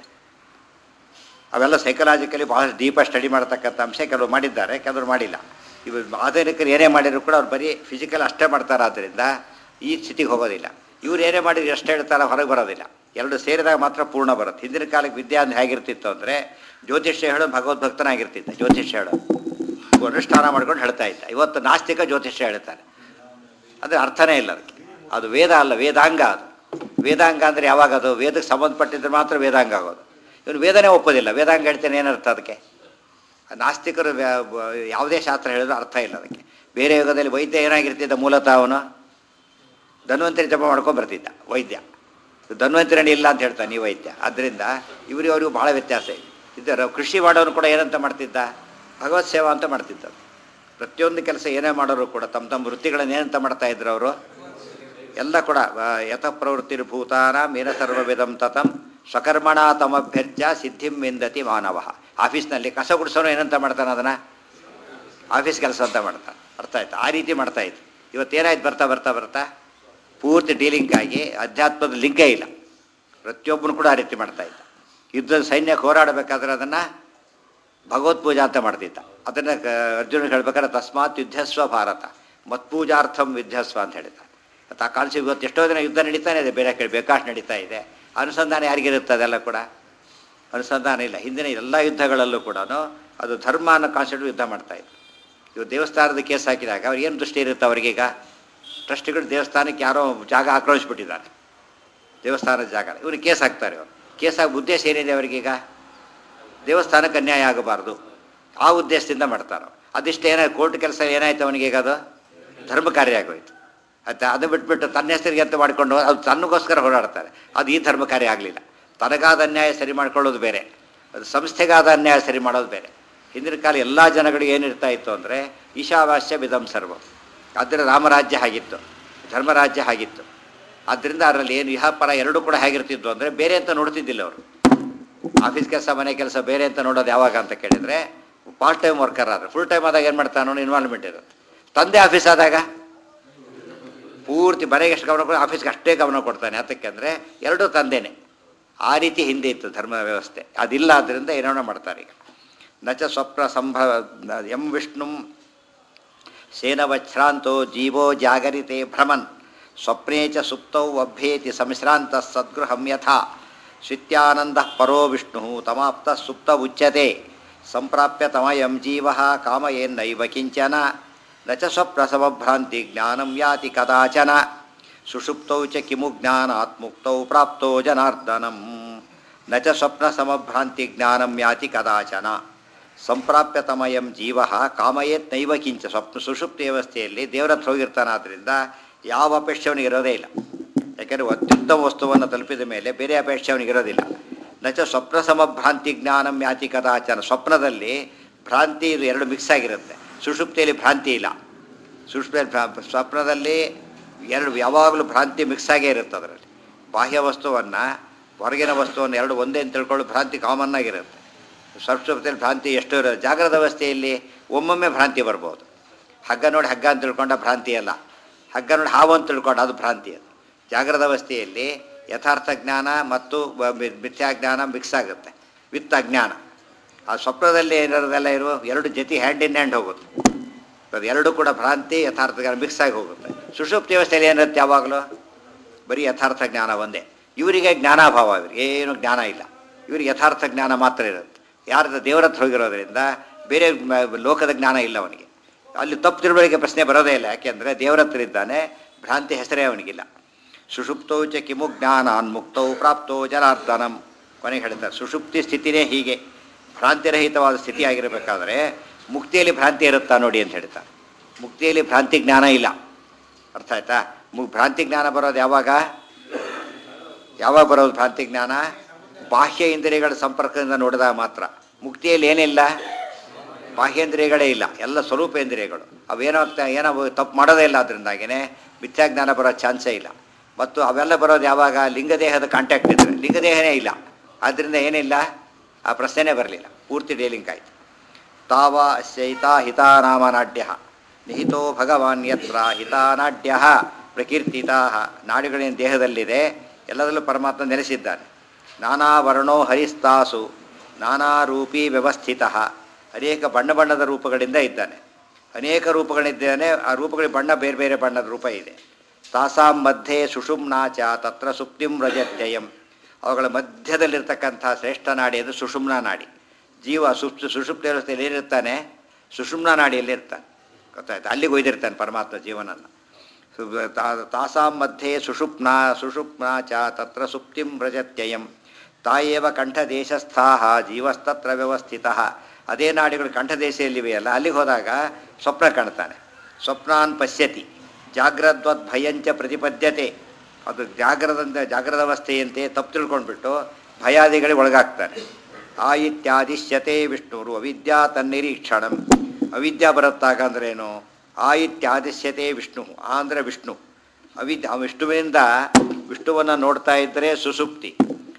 ಅವೆಲ್ಲ ಸೈಕಲಾಜಿಕಲಿ ಭಾಳ ಡೀಪ ಸ್ಟಡಿ ಮಾಡತಕ್ಕಂಥ ಅಂಶ ಕೆಲವರು ಮಾಡಿದ್ದಾರೆ ಕೆಲವರು ಮಾಡಿಲ್ಲ ಇವು ಆಧುನಿಕರು ಏನೇ ಮಾಡಿದ್ರು ಕೂಡ ಅವ್ರು ಬರೀ ಫಿಸಿಕಲ್ ಅಷ್ಟೇ ಮಾಡ್ತಾರೆ ಆದ್ದರಿಂದ ಈ ಸ್ಥಿತಿಗೆ ಹೋಗೋದಿಲ್ಲ ಇವ್ರು ಏನೇ ಮಾಡಿದ್ರು ಎಷ್ಟು ಹೇಳ್ತಾರೋ ಹೊರಗೆ ಬರೋದಿಲ್ಲ ಎರಡು ಸೇರಿದಾಗ ಮಾತ್ರ ಪೂರ್ಣ ಬರುತ್ತೆ ಹಿಂದಿನ ಕಾಲಕ್ಕೆ ವಿದ್ಯೆ ಅಂದ್ರೆ ಹೇಗಿರ್ತಿತ್ತು ಅಂದರೆ ಜ್ಯೋತಿಷ್ಯ ಹೇಳೋದು ಭಗವದ್ಭಕ್ತನಾಗಿರ್ತಿದ್ದ ಜ್ಯೋತಿಷ್ಯ ಹೇಳೋದು ಅನುಷ್ಠಾನ ಮಾಡ್ಕೊಂಡು ಹೇಳ್ತಾ ಇದ್ದ ಇವತ್ತು ನಾಸ್ತಿಕ ಜ್ಯೋತಿಷ್ಯ ಹೇಳ್ತಾರೆ ಅದ್ರ ಅರ್ಥನೇ ಇಲ್ಲ ಅದಕ್ಕೆ ಅದು ವೇದ ಅಲ್ಲ ವೇದಾಂಗ ಅದು ವೇದಾಂಗ ಅಂದರೆ ಯಾವಾಗ ಅದು ವೇದಕ್ಕೆ ಸಂಬಂಧಪಟ್ಟಿದ್ರೆ ಮಾತ್ರ ವೇದಾಂಗ ಆಗೋದು ಇವನು ವೇದನೇ ಒಪ್ಪೋದಿಲ್ಲ ವೇದಾಂಗ ಹೇಳ್ತೇನೆ ಏನರ್ಥ ಅದಕ್ಕೆ ನಾಸ್ತಿಕರು ವ್ಯ- ಬ- ಯಾವುದೇ ಶಾಸ್ತ್ರ ಹೇಳಿದ್ರು ಅರ್ಥ ಇಲ್ಲ ಅದಕ್ಕೆ ಬೇರೆ ಯುಗದಲ್ಲಿ ವೈದ್ಯ ಏನಾಗಿರ್ತಿದ್ದ ಮೂಲತಃ ಅವನು ಧನ್ವಂತರಿ ಜಪ ಮಾಡ್ಕೊಂಡು ಬರ್ತಿದ್ದ ವೈದ್ಯ ಧನ್ವಂತರಣಿ ಇಲ್ಲ ಅಂತ ಹೇಳ್ತಾನೆ ಈ ವೈದ್ಯ ಅದರಿಂದ ಇವರಿಗೆ ಅವರಿಗೂ ಭಾಳ ವ್ಯತ್ಯಾಸ ಇದೆ ಇದರ ಕೃಷಿ ಮಾಡೋನು ಕೂಡ ಏನಂತ ಮಾಡ್ತಿದ್ದ ಭಗವತ್ ಸೇವಾ ಅಂತ ಮಾಡ್ತಿದ್ದ ಪ್ರತಿಯೊಂದು ಕೆಲಸ ಏನೇ ಮಾಡೋರು ಕೂಡ ತಮ್ಮ ತಮ್ಮ ವೃತ್ತಿಗಳನ್ನು ಏನಂತ ಮಾಡ್ತಾ ಇದ್ರು ಅವರು ಎಲ್ಲ ಕೂಡ ಯಥ ಪ್ರವೃತ್ತಿ ಭೂತಾನ ಮೀನ ಸರ್ವವಿಧಂ ತತಂ ಸ್ವಕರ್ಮಣ ತಮಭ್ಯರ್ಚ ಸಿದ್ಧಿಂ ವಿಂದತಿ ಮಾನವ ಆಫೀಸ್ನಲ್ಲಿ ಕಸ ಗುಡಿಸೋನು ಏನಂತ ಮಾಡ್ತಾನೆ ಅದನ್ನು ಆಫೀಸ್ ಕೆಲಸ ಅಂತ ಮಾಡ್ತಾನೆ ಅರ್ಥ ಆಯ್ತು ಆ ರೀತಿ ಮಾಡ್ತಾ ಇತ್ತು ಇವತ್ತೇನಾಯ್ತು ಬರ್ತಾ ಬರ್ತಾ ಬರ್ತಾ ಪೂರ್ತಿ ಡೀಲಿಂಗ್ ಆಗಿ ಅಧ್ಯಾತ್ಮದ ಲಿಂಕೇ ಇಲ್ಲ ಪ್ರತಿಯೊಬ್ಬನು ಕೂಡ ಆ ರೀತಿ ಮಾಡ್ತಾ ಇದ್ದ ಯುದ್ಧದ ಸೈನ್ಯಕ್ಕೆ ಹೋರಾಡಬೇಕಾದ್ರೆ ಅದನ್ನು ಭಗವತ್ ಪೂಜಾ ಅಂತ ಮಾಡ್ತಿದ್ದ ಅದನ್ನು ಅರ್ಜುನ ಹೇಳ್ಬೇಕಾದ್ರೆ ತಸ್ಮಾತ್ ಯುದ್ಧಸ್ವ ಭಾರತ ಮತ್ಪೂಜಾರ್ಥಂ ಯುದ್ಧಸ್ವ ಅಂತ ಹೇಳಿದ ಮತ್ತು ಆ ಕಾನ್ಸೆಪ್ಟ್ ಇವತ್ತು ಎಷ್ಟೋ ದಿನ ಯುದ್ಧ ನಡೀತಾನೆ ಇದೆ ಬೇರೆ ಕಡೆ ಬೇಕಾಷ್ಟು ನಡೀತಾ ಇದೆ ಅನುಸಂಧಾನ ಯಾರಿಗಿರುತ್ತೆ ಅದೆಲ್ಲ ಕೂಡ ಅನುಸಂಧಾನ ಇಲ್ಲ ಹಿಂದಿನ ಎಲ್ಲ ಯುದ್ಧಗಳಲ್ಲೂ ಕೂಡ ಅದು ಧರ್ಮ ಅನ್ನೋ ಕಾನ್ಸೆಪ್ಟ್ ಯುದ್ಧ ಮಾಡ್ತಾ ಇದ್ರು ಇವು ದೇವಸ್ಥಾನದ ಕೇಸ್ ಹಾಕಿದಾಗ ಅವ್ರಿಗೆ ಏನು ದೃಷ್ಟಿ ಇರುತ್ತೆ ಅವರಿಗೀಗ ಟ್ರಸ್ಟಿಗಳು ದೇವಸ್ಥಾನಕ್ಕೆ ಯಾರೋ ಜಾಗ ಆಕ್ರಮಿಸ್ಬಿಟ್ಟಿದ್ದಾರೆ ದೇವಸ್ಥಾನದ ಜಾಗ ಇವ್ರಿಗೆ ಕೇಸ್ ಹಾಕ್ತಾರೆ ಇವರು ಕೇಸ್ ಹಾಕಿ ಉದ್ದೇಶ ಏನಿದೆ ಅವರಿಗೀಗ ದೇವಸ್ಥಾನಕ್ಕೆ ಅನ್ಯಾಯ ಆಗಬಾರ್ದು ಆ ಉದ್ದೇಶದಿಂದ ಮಾಡ್ತಾರೆ ಅದಿಷ್ಟು ಏನಾಯ್ತು ಕೋರ್ಟ್ ಕೆಲಸ ಏನಾಯ್ತು ಅವನಿಗೆ ಈಗ ಅದು ಧರ್ಮ ಕಾರ್ಯ ಆಗೋಯ್ತು ಆಯ್ತಾ ಅದು ಬಿಟ್ಬಿಟ್ಟು ತನ್ನ ಹೆಸರಿಗೆ ಅಂತ ಮಾಡಿಕೊಂಡು ಅದು ತನ್ನಗೋಸ್ಕರ ಹೋರಾಡ್ತಾರೆ ಅದು ಈ ಧರ್ಮ ಕಾರ್ಯ ಆಗಲಿಲ್ಲ ತನಗಾದ ಅನ್ಯಾಯ ಸರಿ ಮಾಡ್ಕೊಳ್ಳೋದು ಬೇರೆ ಅದು ಸಂಸ್ಥೆಗಾದ ಅನ್ಯಾಯ ಸರಿ ಮಾಡೋದು ಬೇರೆ ಹಿಂದಿನ ಕಾಲ ಎಲ್ಲ ಜನಗಳಿಗೆ ಏನಿರ್ತಾ ಇತ್ತು ಅಂದರೆ ಈಶಾವಾಸ್ಯ ವಿಧಂ ಸರ್ವಂ ಆದರೆ ರಾಮರಾಜ್ಯ ಆಗಿತ್ತು ಧರ್ಮರಾಜ್ಯ ಆಗಿತ್ತು ಆದ್ದರಿಂದ ಅದರಲ್ಲಿ ಏನು ಇಹಪರ ಎರಡೂ ಕೂಡ ಹೇಗಿರ್ತಿದ್ವು ಅಂದರೆ ಬೇರೆ ಅಂತ ನೋಡ್ತಿದ್ದಿಲ್ಲ ಅವರು ಆಫೀಸ್ ಕೆಲಸ ಮನೆ ಕೆಲಸ ಬೇರೆ ಅಂತ ನೋಡೋದು ಯಾವಾಗ ಅಂತ ಕೇಳಿದರೆ ಪಾರ್ಟ್ ಟೈಮ್ ವರ್ಕರ್ ಆದರೆ ಫುಲ್ ಟೈಮ್ ಆದಾಗ ಏನು ಮಾಡ್ತಾನೋ ಇನ್ವಾಲ್ವ್ಮೆಂಟ್ ಇರುತ್ತೆ ತಂದೆ ಆಫೀಸ್ ಆದಾಗ ಪೂರ್ತಿ ಮನೆಗೆ ಎಷ್ಟು ಗಮನ ಕೊಡ ಆಫೀಸ್ಗೆ ಅಷ್ಟೇ ಗಮನ ಕೊಡ್ತಾನೆ ಅದಕ್ಕೆ ಅಂದರೆ ಎರಡೂ ತಂದೆನೇ ಆ ರೀತಿ ಹಿಂದೆ ಇತ್ತು ಧರ್ಮ ವ್ಯವಸ್ಥೆ ಅದಿಲ್ಲ ಆದ್ದರಿಂದ ಏನೋ ಮಾಡ್ತಾರೆ ಈಗ ನಚ ಸ್ವಪ್ನ ಸಂಭವ ಎಂ ವಿಷ್ಣು ಸೇನವಚ್ಛ್ರಾಂತೋ ಜೀವೋ ಜಾಗರಿತೆ ಭ್ರಮನ್ ಸ್ವಪ್ನೇ ಚ ಸುಪ್ತೌ ಅಭ್ಯೇತಿ ಸಂಶ್ರಾಂತ ಸದ್ಗೃಹಂ ಯಥಾ ಶಿತ್ಯಾನಂದ ಪರೋ ವಿಷ್ಣು ತಮಾಪ್ತ ಸುಪ್ತ ಉಚ್ಯತೆ ಸಂಪ್ರಾಪ್ಯ ತಮಯಂ ಜೀವ ಕಾಮಯೇನ್ನೈವ ಕಿಂಚನ ನ ಚ ಸ್ವಪ್ನಸಮಭ್ರಾಂತಿ ಜ್ಞಾನಂ ಯಾತಿ ಕದಾಚನ ಸುಷುಪ್ತೌ ಚ ಕಿಮು ಜ್ಞಾನಾತ್ ಮುಕ್ತೌ ಪ್ರಾಪ್ತೋ ಜನಾರ್ದನಂ ನ ಚ ಸ್ವಪ್ನಸಮಭ್ರಾಂತಿ ಜ್ಞಾನಂ ಯಾತಿ ಕದಾಚನ ಸಂಪ್ರಾಪ್ಯ ತಮಯಂ ಜೀವ ಕಾಮಯೇತ್ ನೈವ ಕಿಂಚ ಸ್ವಪ್ನ ಸುಷುಪ್ತಿ ವ್ಯವಸ್ಥೆಯಲ್ಲಿ ದೇವರ ಹತ್ರ ಹೋಗಿರ್ತಾನಾದ್ರಿಂದ ಯಾವ ಅಪೇಕ್ಷೆ ಅವನಿಗೆ ಇರೋದೇ ಇಲ್ಲ ಯಾಕೆಂದರೆ ಅತ್ಯುತ್ತಮ ವಸ್ತುವನ್ನು ತಲುಪಿದ ಮೇಲೆ ಬೇರೆ ಅಪೇಕ್ಷೆ ಅವನಿಗೆ ಇರೋದಿಲ್ಲ ನಚ ಸ್ವಪ್ನ ಸಮಭ್ರಾಂತಿ ಜ್ಞಾನಂ ಯಾತಿ ಕದಾಚನ ಸ್ವಪ್ನದಲ್ಲಿ ಭ್ರಾಂತಿ ಇದು ಎರಡು ಮಿಕ್ಸ್ ಆಗಿರುತ್ತೆ ಸುಷುಪ್ತಿಯಲ್ಲಿ ಭ್ರಾಂತಿ ಇಲ್ಲ ಸುಷುಪ್ತಿಯಲ್ಲಿ ಭ್ರಾ- ಸ್ವಪ್ನದಲ್ಲಿ ಎರಡು ಯಾವಾಗಲೂ ಭ್ರಾಂತಿ ಮಿಕ್ಸ್ ಆಗೇ ಇರುತ್ತೆ ಅದರಲ್ಲಿ ಬಾಹ್ಯ ವಸ್ತುವನ್ನು ಹೊರಗಿನ ವಸ್ತುವನ್ನು ಎರಡು ಒಂದೇ ಅಂತ ತಿಳ್ಕೊಳ್ಳೋ ಭ್ರಾಂತಿ ಕಾಮನ್ ಆಗಿರುತ್ತೆ ಸುಷುಪ್ತಿಯಲ್ಲಿ ಭ್ರಾಂತಿ ಎಷ್ಟು ಇರೋದು ಜಾಗ್ರದ ಅವಸ್ಥೆಯಲ್ಲಿ ಒಮ್ಮೊಮ್ಮೆ ಭ್ರಾಂತಿ ಬರ್ಬೋದು ಹಗ್ಗ ನೋಡಿ ಹಗ್ಗ ಅಂತ ತಿಳ್ಕೊಂಡ ಭ್ರಾಂತಿ ಅಲ್ಲ ಹಗ್ಗ ನೋಡಿ ಹಾವು ಅಂತ ತಿಳ್ಕೊಂಡು ಅದು ಭ್ರಾಂತಿ ಅದು ಜಾಗ್ರದ ಅವಸ್ಥೆಯಲ್ಲಿ ಯಥಾರ್ಥ ಜ್ಞಾನ ಮತ್ತು ಬ- ಮಿ- ಮಿಥ್ಯಾಜ್ಞಾನ ಮಿಕ್ಸ್ ಆಗುತ್ತೆ ವಿತ್ ಅಜ್ಞಾನ ಆ ಸ್ವಪ್ನದಲ್ಲಿ ಏನಿರೋದೆಲ್ಲ ಇರುವ ಎರಡು ಜೊತೆ ಹ್ಯಾಂಡ್ ಇನ್ ಹ್ಯಾಂಡ್ ಹೋಗುತ್ತೆ ಅದು ಎರಡು ಕೂಡ ಭ್ರಾಂತಿ ಯಥಾರ್ಥ ಜ್ಞಾನ ಮಿಕ್ಸ್ ಆಗಿ ಹೋಗುತ್ತೆ ಸುಷುಪ್ತಿ ವ್ಯವಸ್ಥೆಯಲ್ಲಿ ಏನಿರುತ್ತೆ ಯಾವಾಗಲೂ ಬರೀ ಯಥಾರ್ಥ ಜ್ಞಾನ ಒಂದೇ ಇವರಿಗೆ ಜ್ಞಾನಾಭಾವ ಇವರಿಗೆ ಏನು ಜ್ಞಾನ ಇಲ್ಲ ಇವರಿಗೆ ಯಥಾರ್ಥ ಜ್ಞಾನ ಮಾತ್ರ ಇರುತ್ತೆ ಯಾರ್ದು ದೇವರ ಹತ್ರ ಹೋಗಿರೋದ್ರಿಂದ ಬೇರೆ ಮ- ಲೋಕದ ಜ್ಞಾನ ಇಲ್ಲ ಅವನಿಗೆ ಅಲ್ಲಿ ತಪ್ಪು ತಿಳುವಳಿಕೆ ಪ್ರಶ್ನೆ ಬರೋದೇ ಇಲ್ಲ ಯಾಕೆಂದರೆ ದೇವರ ಹತ್ರ ಇದ್ದಾನೆ ಭ್ರಾಂತಿ ಹೆಸರೇ ಅವನಿಗಿಲ್ಲ ಸುಷುಪ್ತೌ ಚ ಕಿಮು ಜ್ಞಾನಾನ್ ಮುಕ್ತೌ ಪ್ರಾಪ್ತೋ ಜನಾರ್ದನಂ ಕೊನೆಗೆ ಹೇಳ್ತಾರೆ ಸುಷುಪ್ತಿ ಸ್ಥಿತಿನೇ ಹೀಗೆ ಭ್ರಾಂತಿರಹಿತವಾದ ಸ್ಥಿತಿ ಆಗಿರಬೇಕಾದ್ರೆ ಮುಕ್ತಿಯಲ್ಲಿ ಭ್ರಾಂತಿ ಇರುತ್ತಾ ನೋಡಿ ಅಂತ ಹೇಳ್ತಾರೆ ಮುಕ್ತಿಯಲ್ಲಿ ಭ್ರಾಂತಿ ಜ್ಞಾನ ಇಲ್ಲ ಅರ್ಥ ಆಯ್ತಾ ಮು ಭ್ರಾಂತಿ ಜ್ಞಾನ ಬರೋದು ಯಾವಾಗ ಯಾವಾಗ ಬರೋದು ಭ್ರಾಂತಿ ಜ್ಞಾನ ಬಾಹ್ಯ ಇಂದ್ರಿಯಗಳ ಸಂಪರ್ಕದಿಂದ ನೋಡಿದಾಗ ಮಾತ್ರ ಮುಕ್ತಿಯಲ್ಲಿ ಏನಿಲ್ಲ ಬಾಹ್ಯೇಂದ್ರಿಯಗಳೇ ಇಲ್ಲ ಎಲ್ಲ ಸ್ವರೂಪೇಂದ್ರಿಯಗಳು ಅವೇನಾಗ್ತಾ ಏನೋ ತಪ್ಪು ಮಾಡೋದೇ ಇಲ್ಲ ಅದರಿಂದಾಗಿನೇ ಮಿಥ್ಯಾಜ್ಞಾನ ಬರೋ ಚಾನ್ಸೇ ಇಲ್ಲ ಮತ್ತು ಅವೆಲ್ಲ ಬರೋದು ಯಾವಾಗ ಲಿಂಗದೇಹದ ಕಾಂಟ್ಯಾಕ್ಟ್ ಇದ್ದರೆ ಲಿಂಗದೇಹನೇ ಇಲ್ಲ ಆದ್ದರಿಂದ ಏನಿಲ್ಲ ಆ ಪ್ರಶ್ನೆನೇ ಬರಲಿಲ್ಲ ಪೂರ್ತಿ ಡೇಲಿಂಗ್ ಆಯಿತು ತಾವ ಅಸ್ಯೈತಾ ಹಿತಾನಾಮನಾಡ್ಯ ನಿಹಿತೋ ಭಗವಾನ್ ಯತ್ರ ಹಿತಾನಾಡ್ಯ ಪ್ರಕೀರ್ತಿತಾ ನಾಡಿಗಳಿನ ದೇಹದಲ್ಲಿದೆ ಎಲ್ಲದರಲ್ಲೂ ಪರಮಾತ್ಮ ನೆಲೆಸಿದ್ದಾನೆ ನಾನಾ ವರ್ಣೋ ಹರಿಸ್ತಾಸು ನಾನಾ ರೂಪಿ ವ್ಯವಸ್ಥಿತ ಅನೇಕ ಬಣ್ಣ ಬಣ್ಣದ ರೂಪಗಳಿಂದ ಇದ್ದಾನೆ ಅನೇಕ ರೂಪಗಳಿದ್ದಾನೆ ಆ ರೂಪಗಳಿಗೆ ಬಣ್ಣ ಬೇರೆ ಬೇರೆ ಬಣ್ಣದ ರೂಪ ಇದೆ ತಾಸಾಂ ಮಧ್ಯೆ ಸುಷುಮ್ನಾಚ ತತ್ರ ಸುಪ್ತಿಂ ರಜತ್ಯಯಂ ಅವುಗಳ ಮಧ್ಯದಲ್ಲಿರ್ತಕ್ಕಂಥ ಶ್ರೇಷ್ಠ ನಾಡಿ ಅದು ಸುಷುಮ್ನಾ ನಾಡಿ ಜೀವ ಸುಪ್ ಸುಷುಪ್ತ ವ್ಯವಸ್ಥೆಯಲ್ಲಿ ಏನಿರ್ತಾನೆ ಸುಷುಮ್ನಾ ನಾಡಿಯಲ್ಲಿ ಇರ್ತಾನೆ ಗೊತ್ತಾಯ್ತು ಅಲ್ಲಿಗೆ ಒಯ್ದಿರ್ತಾನೆ ಪರಮಾತ್ಮ ಜೀವನನ್ನು ಸು- ತಾ- ತಾಸಾಂ ಮಧ್ಯೆ ಸುಷುಪ್ನಾ ಸುಷುಪ್ನಾ ಚ ತತ್ರ ಸುಪ್ತಿಂ ವ್ರಜತ್ಯಯಂ ತಾಯೇವ ಕಂಠದೇಶಸ್ಥಾ ಜೀವಸ್ತತ್ರ ವ್ಯವಸ್ಥಿತ ಅದೇ ನಾಡಿಗಳು ಕಂಠದೇಶದಲ್ಲಿವೆಯಲ್ಲ ಅಲ್ಲಿಗೆ ಹೋದಾಗ ಸ್ವಪ್ನ ಕಾಣ್ತಾನೆ ಸ್ವಪ್ನಾನ್ ಪಶ್ಯತಿ ಜಾಗ್ರದ್ವದ್ ಭಯಂಚ ಪ್ರತಿಪದ್ಯತೆ ಅದು ಜಾಗ್ರದಂತೆ ಜಾಗ್ರದ ಅವಸ್ಥೆಯಂತೆ ತಪ್ಪು ತಿಳ್ಕೊಂಡ್ಬಿಟ್ಟು ಭಯಾದಿಗಳಿಗೆ ಒಳಗಾಗ್ತಾನೆ ಆ ಇತ್ಯಾದಿಶ್ಯತೆ ವಿಷ್ಣುರು ಅವಿದ್ಯಾ ತನ್ನಿರೀಕ್ಷಣಂ ಅವಿದ್ಯಾ ಬರುತ್ತಾಗ ಅಂದ್ರೇನು ಆ ಇತ್ಯಾದಿಶ್ಯತೆ ವಿಷ್ಣು ಆ ಅಂದರೆ ವಿಷ್ಣು ಅವಿದ್ಯ ಆ ವಿಷ್ಣುವಿನಿಂದ ವಿಷ್ಣುವನ್ನು ನೋಡ್ತಾ ಇದ್ದರೆ ಸುಸುಪ್ತಿ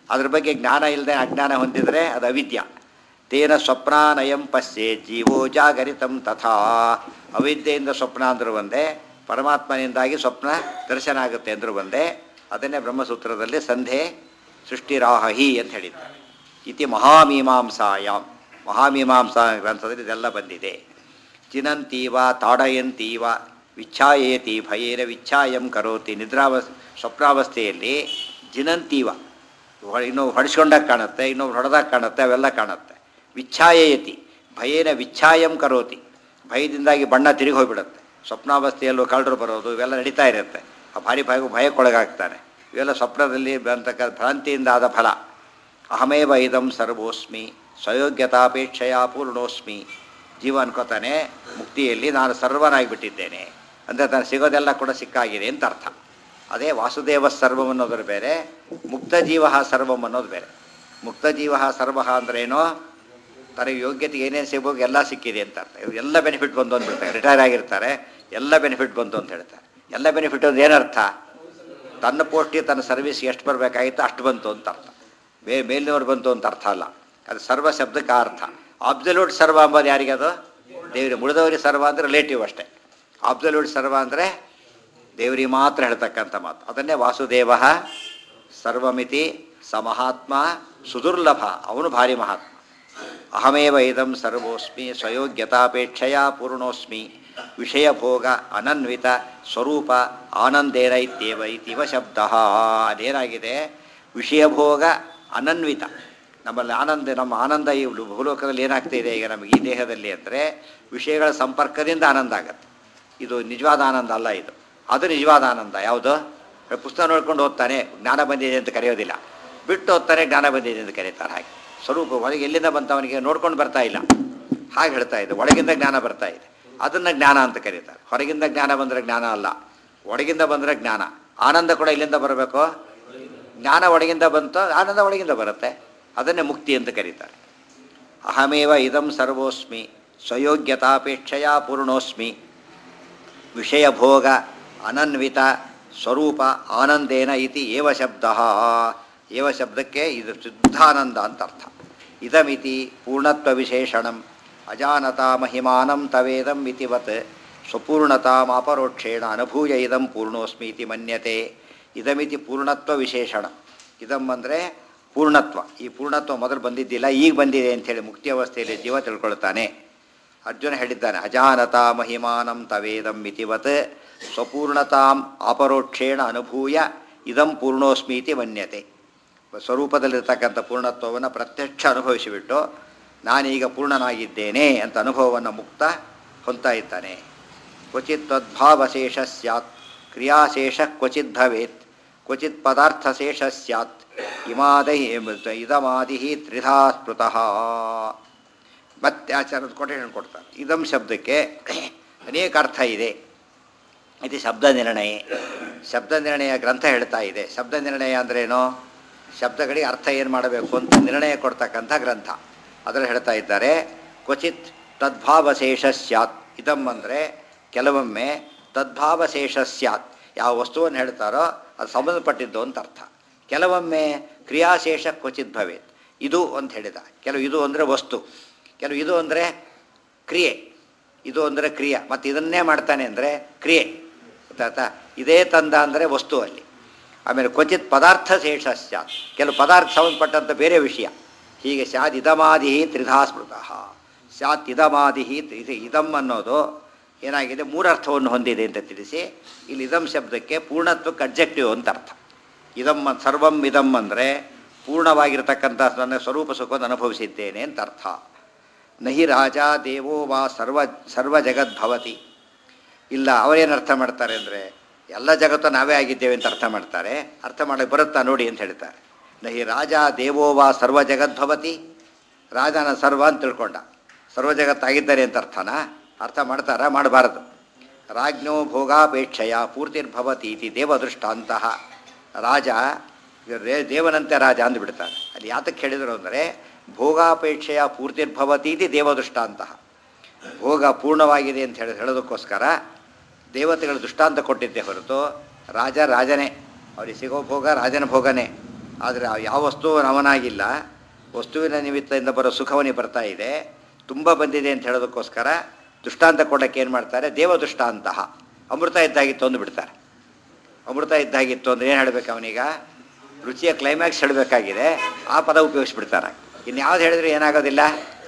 ಅದ್ರ ಬಗ್ಗೆ ಜ್ಞಾನ ಇಲ್ಲದೆ ಅಜ್ಞಾನ ಹೊಂದಿದರೆ ಅದು ಅವಿದ್ಯ ತೇನ ಸ್ವಪ್ನಾನಯಂ ಪಶ್ಯೆ ಜೀವೋ ಜಾಗರಿತಂ ತಥಾ ಅವಿದ್ಯೆಯಿಂದ ಸ್ವಪ್ನ ಅಂದರೂ ಒಂದೇ ಪರಮಾತ್ಮನಿಂದಾಗಿ ಸ್ವಪ್ನ ದರ್ಶನ ಆಗುತ್ತೆ ಅಂದರೂ ಒಂದೇ ಅದನ್ನೇ ಬ್ರಹ್ಮಸೂತ್ರದಲ್ಲಿ ಸಂಧೆ ಸೃಷ್ಟಿರಾಹಿ ಅಂತ ಹೇಳಿದ್ದಾರೆ ಇತಿ ಮಹಾಮೀಮಾಂಸಾಯಾಮ್ ಮಹಾಮೀಮಾಂಸಾ ಗ್ರಂಥದಲ್ಲಿ ಇದೆಲ್ಲ ಬಂದಿದೆ ಚಿನಂತೀವ ತಾಡಯಂತೀವ ವಿಚ್ಛಾಯೇತಿ ಭಯೇನ ವಿಚ್ಛಾಯಂ ಕರೋತಿ ನಿದ್ರಾವ ಸ್ವಪ್ನಾವಸ್ಥೆಯಲ್ಲಿ ಜಿನಂತೀವ ಹೊ- ಇನ್ನೊಬ್ಬ ಹೊಡಿಸ್ಕೊಂಡಾಗ ಕಾಣುತ್ತೆ ಇನ್ನೊಬ್ರು ಹೊಡೆದಾಗ ಕಾಣುತ್ತೆ ಅವೆಲ್ಲ ಕಾಣುತ್ತೆ ವಿಚ್ಛಾಯೇತಿ ಭಯೇನ ವಿಚ್ಛಾಯಂ ಕರೋತಿ ಭಯದಿಂದಾಗಿ ಬಣ್ಣ ತಿರುಗಿ ಹೋಗ್ಬಿಡುತ್ತೆ ಸ್ವಪ್ನಾವಸ್ಥೆಯಲ್ಲೂ ಕಳ್ಳರು ಬರೋದು ಇವೆಲ್ಲ ನಡೀತಾ ಇರುತ್ತೆ ಆ ಭಾರಿ ಭಯ ಭಯಕ್ಕೊಳಗಾಗ್ತಾನೆ ಇವೆಲ್ಲ ಸ್ವಪ್ನದಲ್ಲಿ ಬಂತಕ್ಕ ಭ್ರಾಂತಿಯಿಂದ ಆದ ಫಲ ಅಹಮೇವ ಇದಂ ಸರ್ವೋಸ್ಮಿ ಸ್ವಯೋಗ್ಯತಾಪೇಕ್ಷೆಯ ಪೂರ್ಣೋಸ್ಮಿ ಜೀವ ಅನ್ಕೋತಾನೆ ಮುಕ್ತಿಯಲ್ಲಿ ನಾನು ಸರ್ವನಾಗಿಬಿಟ್ಟಿದ್ದೇನೆ ಅಂದರೆ ತಾನು ಸಿಗೋದೆಲ್ಲ ಕೂಡ ಸಿಕ್ಕಾಗಿದೆ ಅಂತ ಅರ್ಥ ಅದೇ ವಾಸುದೇವ ಸರ್ವಂ ಅನ್ನೋದ್ರ ಬೇರೆ ಮುಕ್ತ ಜೀವ ಸರ್ವಂ ಅನ್ನೋದು ಬೇರೆ ಮುಕ್ತ ಜೀವ ಸರ್ವ ಅಂದ್ರೇನೋ ತನಗೆ ಯೋಗ್ಯತೆ ಏನೇನು ಸಿಗ್ಬೇಕು ಎಲ್ಲ ಸಿಕ್ಕಿದೆ ಅಂತ ಅರ್ಥ ಇವ್ರು ಎಲ್ಲ ಬೆನಿಫಿಟ್ ಬಂತು ಅಂದ್ಬಿಡ್ತಾರೆ ರಿಟೈರ್ ಆಗಿರ್ತಾರೆ ಎಲ್ಲ ಬೆನಿಫಿಟ್ ಬಂತು ಅಂತ ಹೇಳ್ತಾರೆ ಎಲ್ಲ ಬೆನಿಫಿಟ್ ಅಂದ್ರೆ ಏನರ್ಥ ತನ್ನ ಪೋಸ್ಟಿಗೆ ತನ್ನ ಸರ್ವಿಸ್ ಎಷ್ಟು ಬರಬೇಕಾಗಿತ್ತು ಅಷ್ಟು ಬಂತು ಅಂತ ಅರ್ಥ ಮೇ ಮೇಲಿನವ್ರು ಬಂತು ಅಂತ ಅರ್ಥ ಅಲ್ಲ ಅದು ಸರ್ವ ಶಬ್ದಕ್ಕೆ ಆ ಅರ್ಥ ಅಬ್ಸಲ್ಯೂಟ್ ಸರ್ವ ಅಂಬೋದು ಯಾರಿಗೆ ಅದು ದೇವರಿಗೆ ಮುಳಿದವರಿಗೆ ಸರ್ವ ಅಂದರೆ ರಿಲೇಟಿವ್ ಅಷ್ಟೇ ಅಬ್ಸಲ್ಯೂಟ್ ಸರ್ವ ಅಂದರೆ ದೇವರಿಗೆ ಮಾತ್ರ ಹೇಳ್ತಕ್ಕಂಥ ಮಾತು ಅದನ್ನೇ ವಾಸುದೇವ ಸರ್ವಮಿತಿ ಸಮಹಾತ್ಮ ಸುದುರ್ಲಭ ಅವನು ಭಾರಿ ಮಹಾತ್ಮ ಅಹಮೇವ ಇದಂ ಸರ್ವೋಸ್ಮಿ ಸ್ವಯೋಗ್ಯತಾಪೇಕ್ಷೆಯ ಪೂರ್ಣೋಸ್ಮಿ ವಿಷಯಭೋಗ ಅನನ್ವಿತ ಸ್ವರೂಪ ಆನಂದೇನ ಇತ್ಯೇವ ಇತಿವ ಶಬ್ದ ಅದೇನಾಗಿದೆ ವಿಷಯಭೋಗ ಅನನ್ವಿತ ನಮ್ಮಲ್ಲಿ ಆನಂದ ನಮ್ಮ ಆನಂದ ಈ ಭೂಲೋಕದಲ್ಲಿ ಏನಾಗ್ತಿದೆ ಈಗ ನಮಗೆ ಈ ದೇಹದಲ್ಲಿ ಅಂದರೆ ವಿಷಯಗಳ ಸಂಪರ್ಕದಿಂದ ಆನಂದ ಆಗುತ್ತೆ ಇದು ನಿಜವಾದ ಆನಂದ ಅಲ್ಲ ಇದು ಅದು ನಿಜವಾದ ಆನಂದ ಯಾವುದು ಪುಸ್ತಕ ನೋಡ್ಕೊಂಡು ಓದ್ತಾನೆ ಜ್ಞಾನ ಬಂದಿದೆ ಅಂತ ಕರೆಯೋದಿಲ್ಲ ಬಿಟ್ಟು ಓದ್ತಾನೆ ಜ್ಞಾನ ಬಂದಿದೆ ಅಂತ ಕರೀತಾರೆ ಹಾಗೆ ಸ್ವರೂಪ ಒಳಗೆ ಎಲ್ಲಿಂದ ಬಂತವನಿಗೆ ನೋಡ್ಕೊಂಡು ಬರ್ತಾ ಇಲ್ಲ ಹಾಗೆ ಹೇಳ್ತಾ ಇದೆ ಒಳಗಿಂದ ಜ್ಞಾನ ಬರ್ತಾ ಇದೆ ಅದನ್ನು ಜ್ಞಾನ ಅಂತ ಕರೀತಾರೆ ಹೊರಗಿಂದ ಜ್ಞಾನ ಬಂದರೆ ಜ್ಞಾನ ಅಲ್ಲ ಒಳಗಿಂದ ಬಂದರೆ ಜ್ಞಾನ ಆನಂದ ಕೂಡ ಇಲ್ಲಿಂದ ಬರಬೇಕು ಜ್ಞಾನ ಒಳಗಿಂದ ಬಂತು ಆನಂದ ಒಳಗಿಂದ ಬರುತ್ತೆ ಅದನ್ನೇ ಮುಕ್ತಿ ಅಂತ ಕರೀತಾರೆ ಅಹಮೇವ ಇದಂ ಸರ್ವೋಸ್ಮಿ ಸ್ವಯೋಗ್ಯತಾಪೇಕ್ಷೆಯ ಪೂರ್ಣೋಸ್ಮಿ ವಿಷಯಭೋಗ ಅನನ್ವಿತ ಸ್ವರೂಪ ಆನಂದೇನ ಇತಿ ಏವ ಶಬ್ದ ಏವ ಶಬ್ದಕ್ಕೆ ಇದು ಶುದ್ಧಾನಂದ ಅಂತ ಅರ್ಥ ಇದಮಿತಿ ಪೂರ್ಣತ್ವ ವಿಶೇಷಣಂ ಅಜಾನತಾ ಮಹಿಮಾನಂ ತವೇದಂ ಇತಿವತ್ ಸ್ವಪೂರ್ಣತಾಮಪರೋಕ್ಷೇಣ ಅನುಭೂಯ ಇದಂ ಪೂರ್ಣೋಸ್ಮಿ ಇತಿ ಮನ್ಯತೆ ಇದಮಿತಿ ಪೂರ್ಣತ್ವ ವಿಶೇಷಣ ಇದಂ ಅಂದರೆ ಪೂರ್ಣತ್ವ ಈ ಪೂರ್ಣತ್ವ ಮೊದಲು ಬಂದಿದ್ದಿಲ್ಲ ಈಗ ಬಂದಿದೆ ಅಂಥೇಳಿ ಮುಕ್ತಿ ಅವಸ್ಥೆಯಲ್ಲಿ ಜೀವ ತಿಳ್ಕೊಳ್ತಾನೆ ಅರ್ಜುನ ಹೇಳಿದ್ದಾನೆ ಅಜಾನತಾ ಮಹಿಮಾನಂ ತವೇದಂ ಇತಿವತ್ ಸ್ವಪೂರ್ಣತಾಂ ಅಪರೋಕ್ಷೇಣ ಅನುಭೂಯ ಇದಂ ಪೂರ್ಣೋಸ್ಮೀತಿ ಮನ್ಯತೆ ಸ್ವರೂಪದಲ್ಲಿರ್ತಕ್ಕಂಥ ಪೂರ್ಣತ್ವವನ್ನು ಪ್ರತ್ಯಕ್ಷ ಅನುಭವಿಸಿಬಿಟ್ಟು ನಾನೀಗ ಪೂರ್ಣನಾಗಿದ್ದೇನೆ ಅಂತ ಅನುಭವವನ್ನು ಮುಕ್ತ ಹೊಂತಾ ಇದ್ದಾನೆ ಕ್ವಚಿತ್ ತದ್ಭಾವಶೇಷ ಸ್ಯಾತ್ ಕ್ರಿಯಾಶೇಷ ಕ್ವಚಿತ್ ಭವೇತ್ ಕ್ವಚಿತ್ ಪದಾರ್ಥಶೇಷ ಸ್ಯಾತ್ ಇಮಾದೈ ಇದಮಾದಿ ತ್ರಿಧಾ ಸ್ಮೃತಃ ಮತ್ತೆ ಆಚಾರದ ಕೊಟೇಶನ್ ಕೊಡ್ತಾರೆ ಇದಂ ಶಬ್ದಕ್ಕೆ ಅನೇಕ ಅರ್ಥ ಇದೆ ಇದು ಶಬ್ದ ನಿರ್ಣಯ ಶಬ್ದ ನಿರ್ಣಯ ಗ್ರಂಥ ಹೇಳ್ತಾ ಇದೆ ಶಬ್ದ ನಿರ್ಣಯ ಅಂದ್ರೇನು ಶಬ್ದಗಳಿಗೆ ಅರ್ಥ ಏನು ಮಾಡಬೇಕು ಅಂತ ನಿರ್ಣಯ ಕೊಡ್ತಕ್ಕಂಥ ಗ್ರಂಥ ಅದರಲ್ಲಿ ಹೇಳ್ತಾ ಇದ್ದಾರೆ ಕ್ವಚಿತ್ ತದ್ಭಾವಶೇಷ ಸ್ಯಾತ್ ಇದಂ ಅಂದರೆ ಕೆಲವೊಮ್ಮೆ ತದ್ಭಾವಶೇಷ ಸ್ಯಾತ್ ಯಾವ ವಸ್ತುವನ್ನು ಹೇಳ್ತಾರೋ ಅದು ಸಂಬಂಧಪಟ್ಟಿದ್ದು ಅಂತ ಅರ್ಥ ಕೆಲವೊಮ್ಮೆ ಕ್ರಿಯಾಶೇಷ ಕ್ವಚಿತ್ ಭವೇತ್ ಇದು ಅಂತ ಹೇಳಿದ ಕೆಲವು ಇದು ಅಂದರೆ ವಸ್ತು ಕೆಲವು ಇದು ಅಂದರೆ ಕ್ರಿಯೆ ಇದು ಅಂದರೆ ಕ್ರಿಯೆ ಮತ್ತು ಇದನ್ನೇ ಮಾಡ್ತಾನೆ ಅಂದರೆ ಕ್ರಿಯೆ ಗೊತ್ತಾಯ್ತಾ ಇದೇ ತಂದ ಅಂದರೆ ವಸ್ತು ಅಲ್ಲಿ ಆಮೇಲೆ ಕ್ವಚಿತ್ ಪದಾರ್ಥ ಶೇಷ ಸ್ಯಾತ್ ಕೆಲವು ಪದಾರ್ಥ ಸಂಬಂಧಪಟ್ಟಂಥ ಬೇರೆ ವಿಷಯ ಹೀಗೆ ಸ್ಯಾದ್ ಇದಮಾದಿ ತ್ರಿಧಾ ಸ್ಮೃತಃ ಸ್ಯಾತ್ ಇದಮಾದಿ ಇದು ಇದಮ್ ಅನ್ನೋದು ಏನಾಗಿದೆ ಮೂರರ್ಥವನ್ನು ಹೊಂದಿದೆ ಅಂತ ತಿಳಿಸಿ ಇಲ್ಲಿ ಇದಂ ಶಬ್ದಕ್ಕೆ ಪೂರ್ಣತ್ವಕ್ಕೆ ಅಬ್ಜೆಕ್ಟಿವ್ ಅಂತ ಅರ್ಥ ಇದಂ ಸರ್ವಂ ಇದಂ ಅಂದರೆ ಪೂರ್ಣವಾಗಿರ್ತಕ್ಕಂಥ ನನ್ನ ಸ್ವರೂಪ ಸುಖವನ್ನು ಅನುಭವಿಸಿದ್ದೇನೆ ಅಂತ ಅರ್ಥ ನಹಿ ರಾಜ ದೇವೋ ವಾ ಸರ್ವ ಸರ್ವ ಜಗದ್ಭವತಿ ಇಲ್ಲ ಅವರೇನು ಅರ್ಥ ಮಾಡ್ತಾರೆ ಅಂದರೆ ಎಲ್ಲ ಜಗತ್ತು ನಾವೇ ಆಗಿದ್ದೇವೆ ಅಂತ ಅರ್ಥ ಮಾಡ್ತಾರೆ ಅರ್ಥ ಮಾಡಕ್ಕೆ ಬರುತ್ತಾ ನೋಡಿ ಅಂತ ಹೇಳ್ತಾರೆ ನಹಿ ರಾಜ ದೇವೋ ವಾ ಸರ್ವ ಜಗದ್ಭವತಿ ರಾಜನ ಸರ್ವ ಅಂತ ತಿಳ್ಕೊಂಡ ಸರ್ವ ಜಗತ್ತಾಗಿದ್ದಾರೆ ಅಂತ ಅರ್ಥನಾ ಅರ್ಥ ಮಾಡ್ತಾರ ಮಾಡಬಾರದು ರಾಜ್ಞೋ ಭೋಗಾಪೇಕ್ಷೆಯ ಪೂರ್ತಿರ್ಭವತಿ ಇತಿ ದೇವದೃಷ್ಟಾಂತಹ ರಾಜ ರೇ ದೇವನಂತೆ ರಾಜ ಅಂದುಬಿಡ್ತಾರೆ ಅಲ್ಲಿ ಯಾತಕ್ಕೆ ಹೇಳಿದರು ಅಂದರೆ ಭೋಗಾಪೇಕ್ಷೆಯ ಪೂರ್ತಿರ್ಭವತಿ ಇತಿ ದೇವದೃಷ್ಟಾಂತಹ ಭೋಗ ಪೂರ್ಣವಾಗಿದೆ ಅಂತ ಹೇಳಿ ಹೇಳೋದಕ್ಕೋಸ್ಕರ ದೇವತೆಗಳ ದೃಷ್ಟಾಂತ ಕೊಟ್ಟಿದ್ದೆ ಹೊರತು ರಾಜ ರಾಜನೇ ಅವ್ರಿಗೆ ಸಿಗೋ ಭೋಗ ರಾಜನ ಭೋಗನೇ ಆದರೆ ಆ ಯಾವ ವಸ್ತು ಅವನಾಗಿಲ್ಲ ವಸ್ತುವಿನ ನಿಮಿತ್ತದಿಂದ ಬರೋ ಸುಖವನಿಗೆ ಬರ್ತಾ ಇದೆ ತುಂಬ ಬಂದಿದೆ ಅಂತ ಹೇಳೋದಕ್ಕೋಸ್ಕರ ದೃಷ್ಟಾಂತ ಕೊಡೋಕ್ಕೆ ಏನು ಮಾಡ್ತಾರೆ ದೇವ ದೃಷ್ಟಾಂತ ಅಮೃತ ಇದ್ದಾಗಿತ್ತು ಅಂದು ಬಿಡ್ತಾರೆ ಅಮೃತ ಇದ್ದಾಗಿತ್ತು ಅಂದರೆ ಏನು ಹೇಳಬೇಕು ಅವನೀಗ ರುಚಿಯ ಕ್ಲೈಮ್ಯಾಕ್ಸ್ ಹೇಳಬೇಕಾಗಿದೆ ಆ ಪದ ಉಪಯೋಗಿಸ್ಬಿಡ್ತಾರೆ ಇನ್ನು ಯಾವ್ದು ಹೇಳಿದ್ರೆ ಏನಾಗೋದಿಲ್ಲ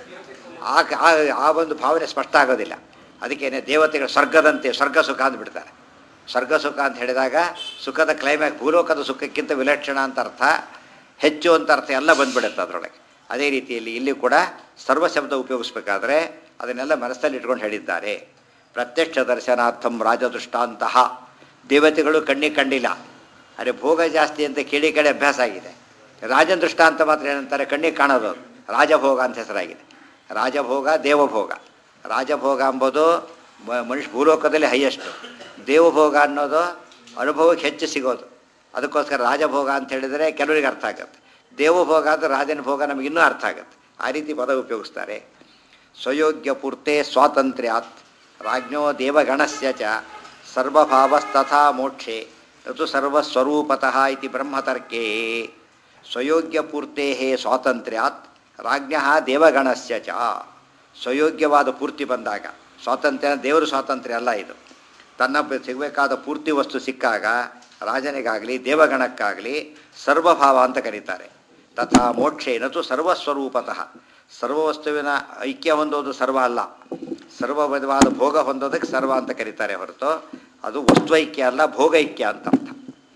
ಆ ಆ- ಆ ಒಂದು ಭಾವನೆ ಸ್ಪಷ್ಟ ಆಗೋದಿಲ್ಲ ಅದಕ್ಕೇನೆ ದೇವತೆಗಳು ಸ್ವರ್ಗದಂತೆ ಸ್ವರ್ಗ ಸುಖ ಅಂದ್ಬಿಡ್ತಾರೆ ಸ್ವರ್ಗ ಸುಖ ಅಂತ ಹೇಳಿದಾಗ ಸುಖದ ಕ್ಲೈಮ್ಯಾಕ್ಸ್ ಭೂಲೋಕದ ಸುಖಕ್ಕಿಂತ ವಿಲಕ್ಷಣ ಅಂತ ಅರ್ಥ ಹೆಚ್ಚು ಅಂತ ಅರ್ಥ ಎಲ್ಲ ಬಂದ್ಬಿಡುತ್ತೆ ಅದರೊಳಗೆ ಅದೇ ರೀತಿಯಲ್ಲಿ ಇಲ್ಲಿ ಕೂಡ ಸರ್ವ ಶಬ್ದ ಉಪಯೋಗಿಸ್ಬೇಕಾದ್ರೆ ಅದನ್ನೆಲ್ಲ ಮನಸ್ಸಲ್ಲಿ ಇಟ್ಕೊಂಡು ಹೇಳಿದ್ದಾರೆ ಪ್ರತ್ಯಕ್ಷ ದರ್ಶನಾರ್ಥಂ ರಾಜದೃಷ್ಟಾಂತಹ ದೇವತೆಗಳು ಕಣ್ಣಿಗೆ ಕಂಡಿಲ್ಲ ಅರೆ ಭೋಗ ಜಾಸ್ತಿ ಅಂತ ಕೇಳಿ ಕೇಳಿ ಅಭ್ಯಾಸ ಆಗಿದೆ ರಾಜನ್ ದೃಷ್ಟಾಂತ ಮಾತ್ರ ಏನಂತಾರೆ ಕಣ್ಣಿಗೆ ಕಾಣೋದು ಅದು. ರಾಜಭೋಗ ಅಂತ ಹೆಸರಾಗಿದೆ ರಾಜಭೋಗ ದೇವಭೋಗ ರಾಜಭೋಗ ಎಂಬುದು ಮ- ಮನುಷ್ಯ ಭೂಲೋಕದಲ್ಲಿ ಹೈಯೆಸ್ಟು ದೇವಭೋಗ ಅನ್ನೋದು ಅನುಭವಕ್ಕೆ ಹೆಚ್ಚು ಸಿಗೋದು ಅದಕ್ಕೋಸ್ಕರ ರಾಜಭೋಗ ಅಂತ ಹೇಳಿದರೆ ಕೆಲವರಿಗೆ ಅರ್ಥ ಆಗುತ್ತೆ ದೇವಭೋಗ ಅಂದರೆ ರಾಜನ ಭೋಗ ನಮಗೆ ಇನ್ನೂ ಅರ್ಥ ಆಗುತ್ತೆ ಆ ರೀತಿ ಪದ ಉಪಯೋಗಿಸ್ತಾರೆ ಸ್ವಯೋಗ್ಯ ಪೂರ್ತೆ ಸ್ವಾತಂತ್ರ್ಯಾತ್ ರಾಜ್ಞೋ ದೇವಗಣಸ್ಯ ಚ ಸರ್ವಭಾವಸ್ತಥಾ ಮೋಕ್ಷೆ ನತು ಸರ್ವಸ್ವರೂಪತಃ ಇತಿ ಬ್ರಹ್ಮತರ್ಕೇ ಸ್ವಯೋಗ್ಯ ಪೂರ್ತೆ ಸ್ವಾತಂತ್ರ್ಯಾತ್ ರಾಜ್ಞ ದೇವಗಣಸ್ಯ ಚ ಸ್ವಯೋಗ್ಯವಾದ ಪೂರ್ತಿ ಬಂದಾಗ ಸ್ವಾತಂತ್ರ್ಯ ದೇವರು ಸ್ವಾತಂತ್ರ್ಯ ಅಲ್ಲ ಇದು ತನ್ನ ಬ- ಸಿಗಬೇಕಾದ ಪೂರ್ತಿ ವಸ್ತು ಸಿಕ್ಕಾಗ ರಾಜನಿಗಾಗಲಿ ದೇವಗಣಕ್ಕಾಗಲಿ ಸರ್ವಭಾವ ಅಂತ ಕರೀತಾರೆ ತಥಾ ಮೋಕ್ಷೇನತು ಸರ್ವಸ್ವರೂಪತಃ ಸರ್ವವಸ್ತುವಿನ ಐಕ್ಯ ಹೊಂದೋದು ಸರ್ವ ಅಲ್ಲ ಸರ್ವ ವಿಧವಾದ ಭೋಗ ಹೊಂದೋದಕ್ಕೆ ಸರ್ವ ಅಂತ ಕರೀತಾರೆ ಹೊರತು ಅದು ವಸ್ತುಐಕ್ಯ ಅಲ್ಲ ಭೋಗೈಕ್ಯ ಅಂತ ಅರ್ಥ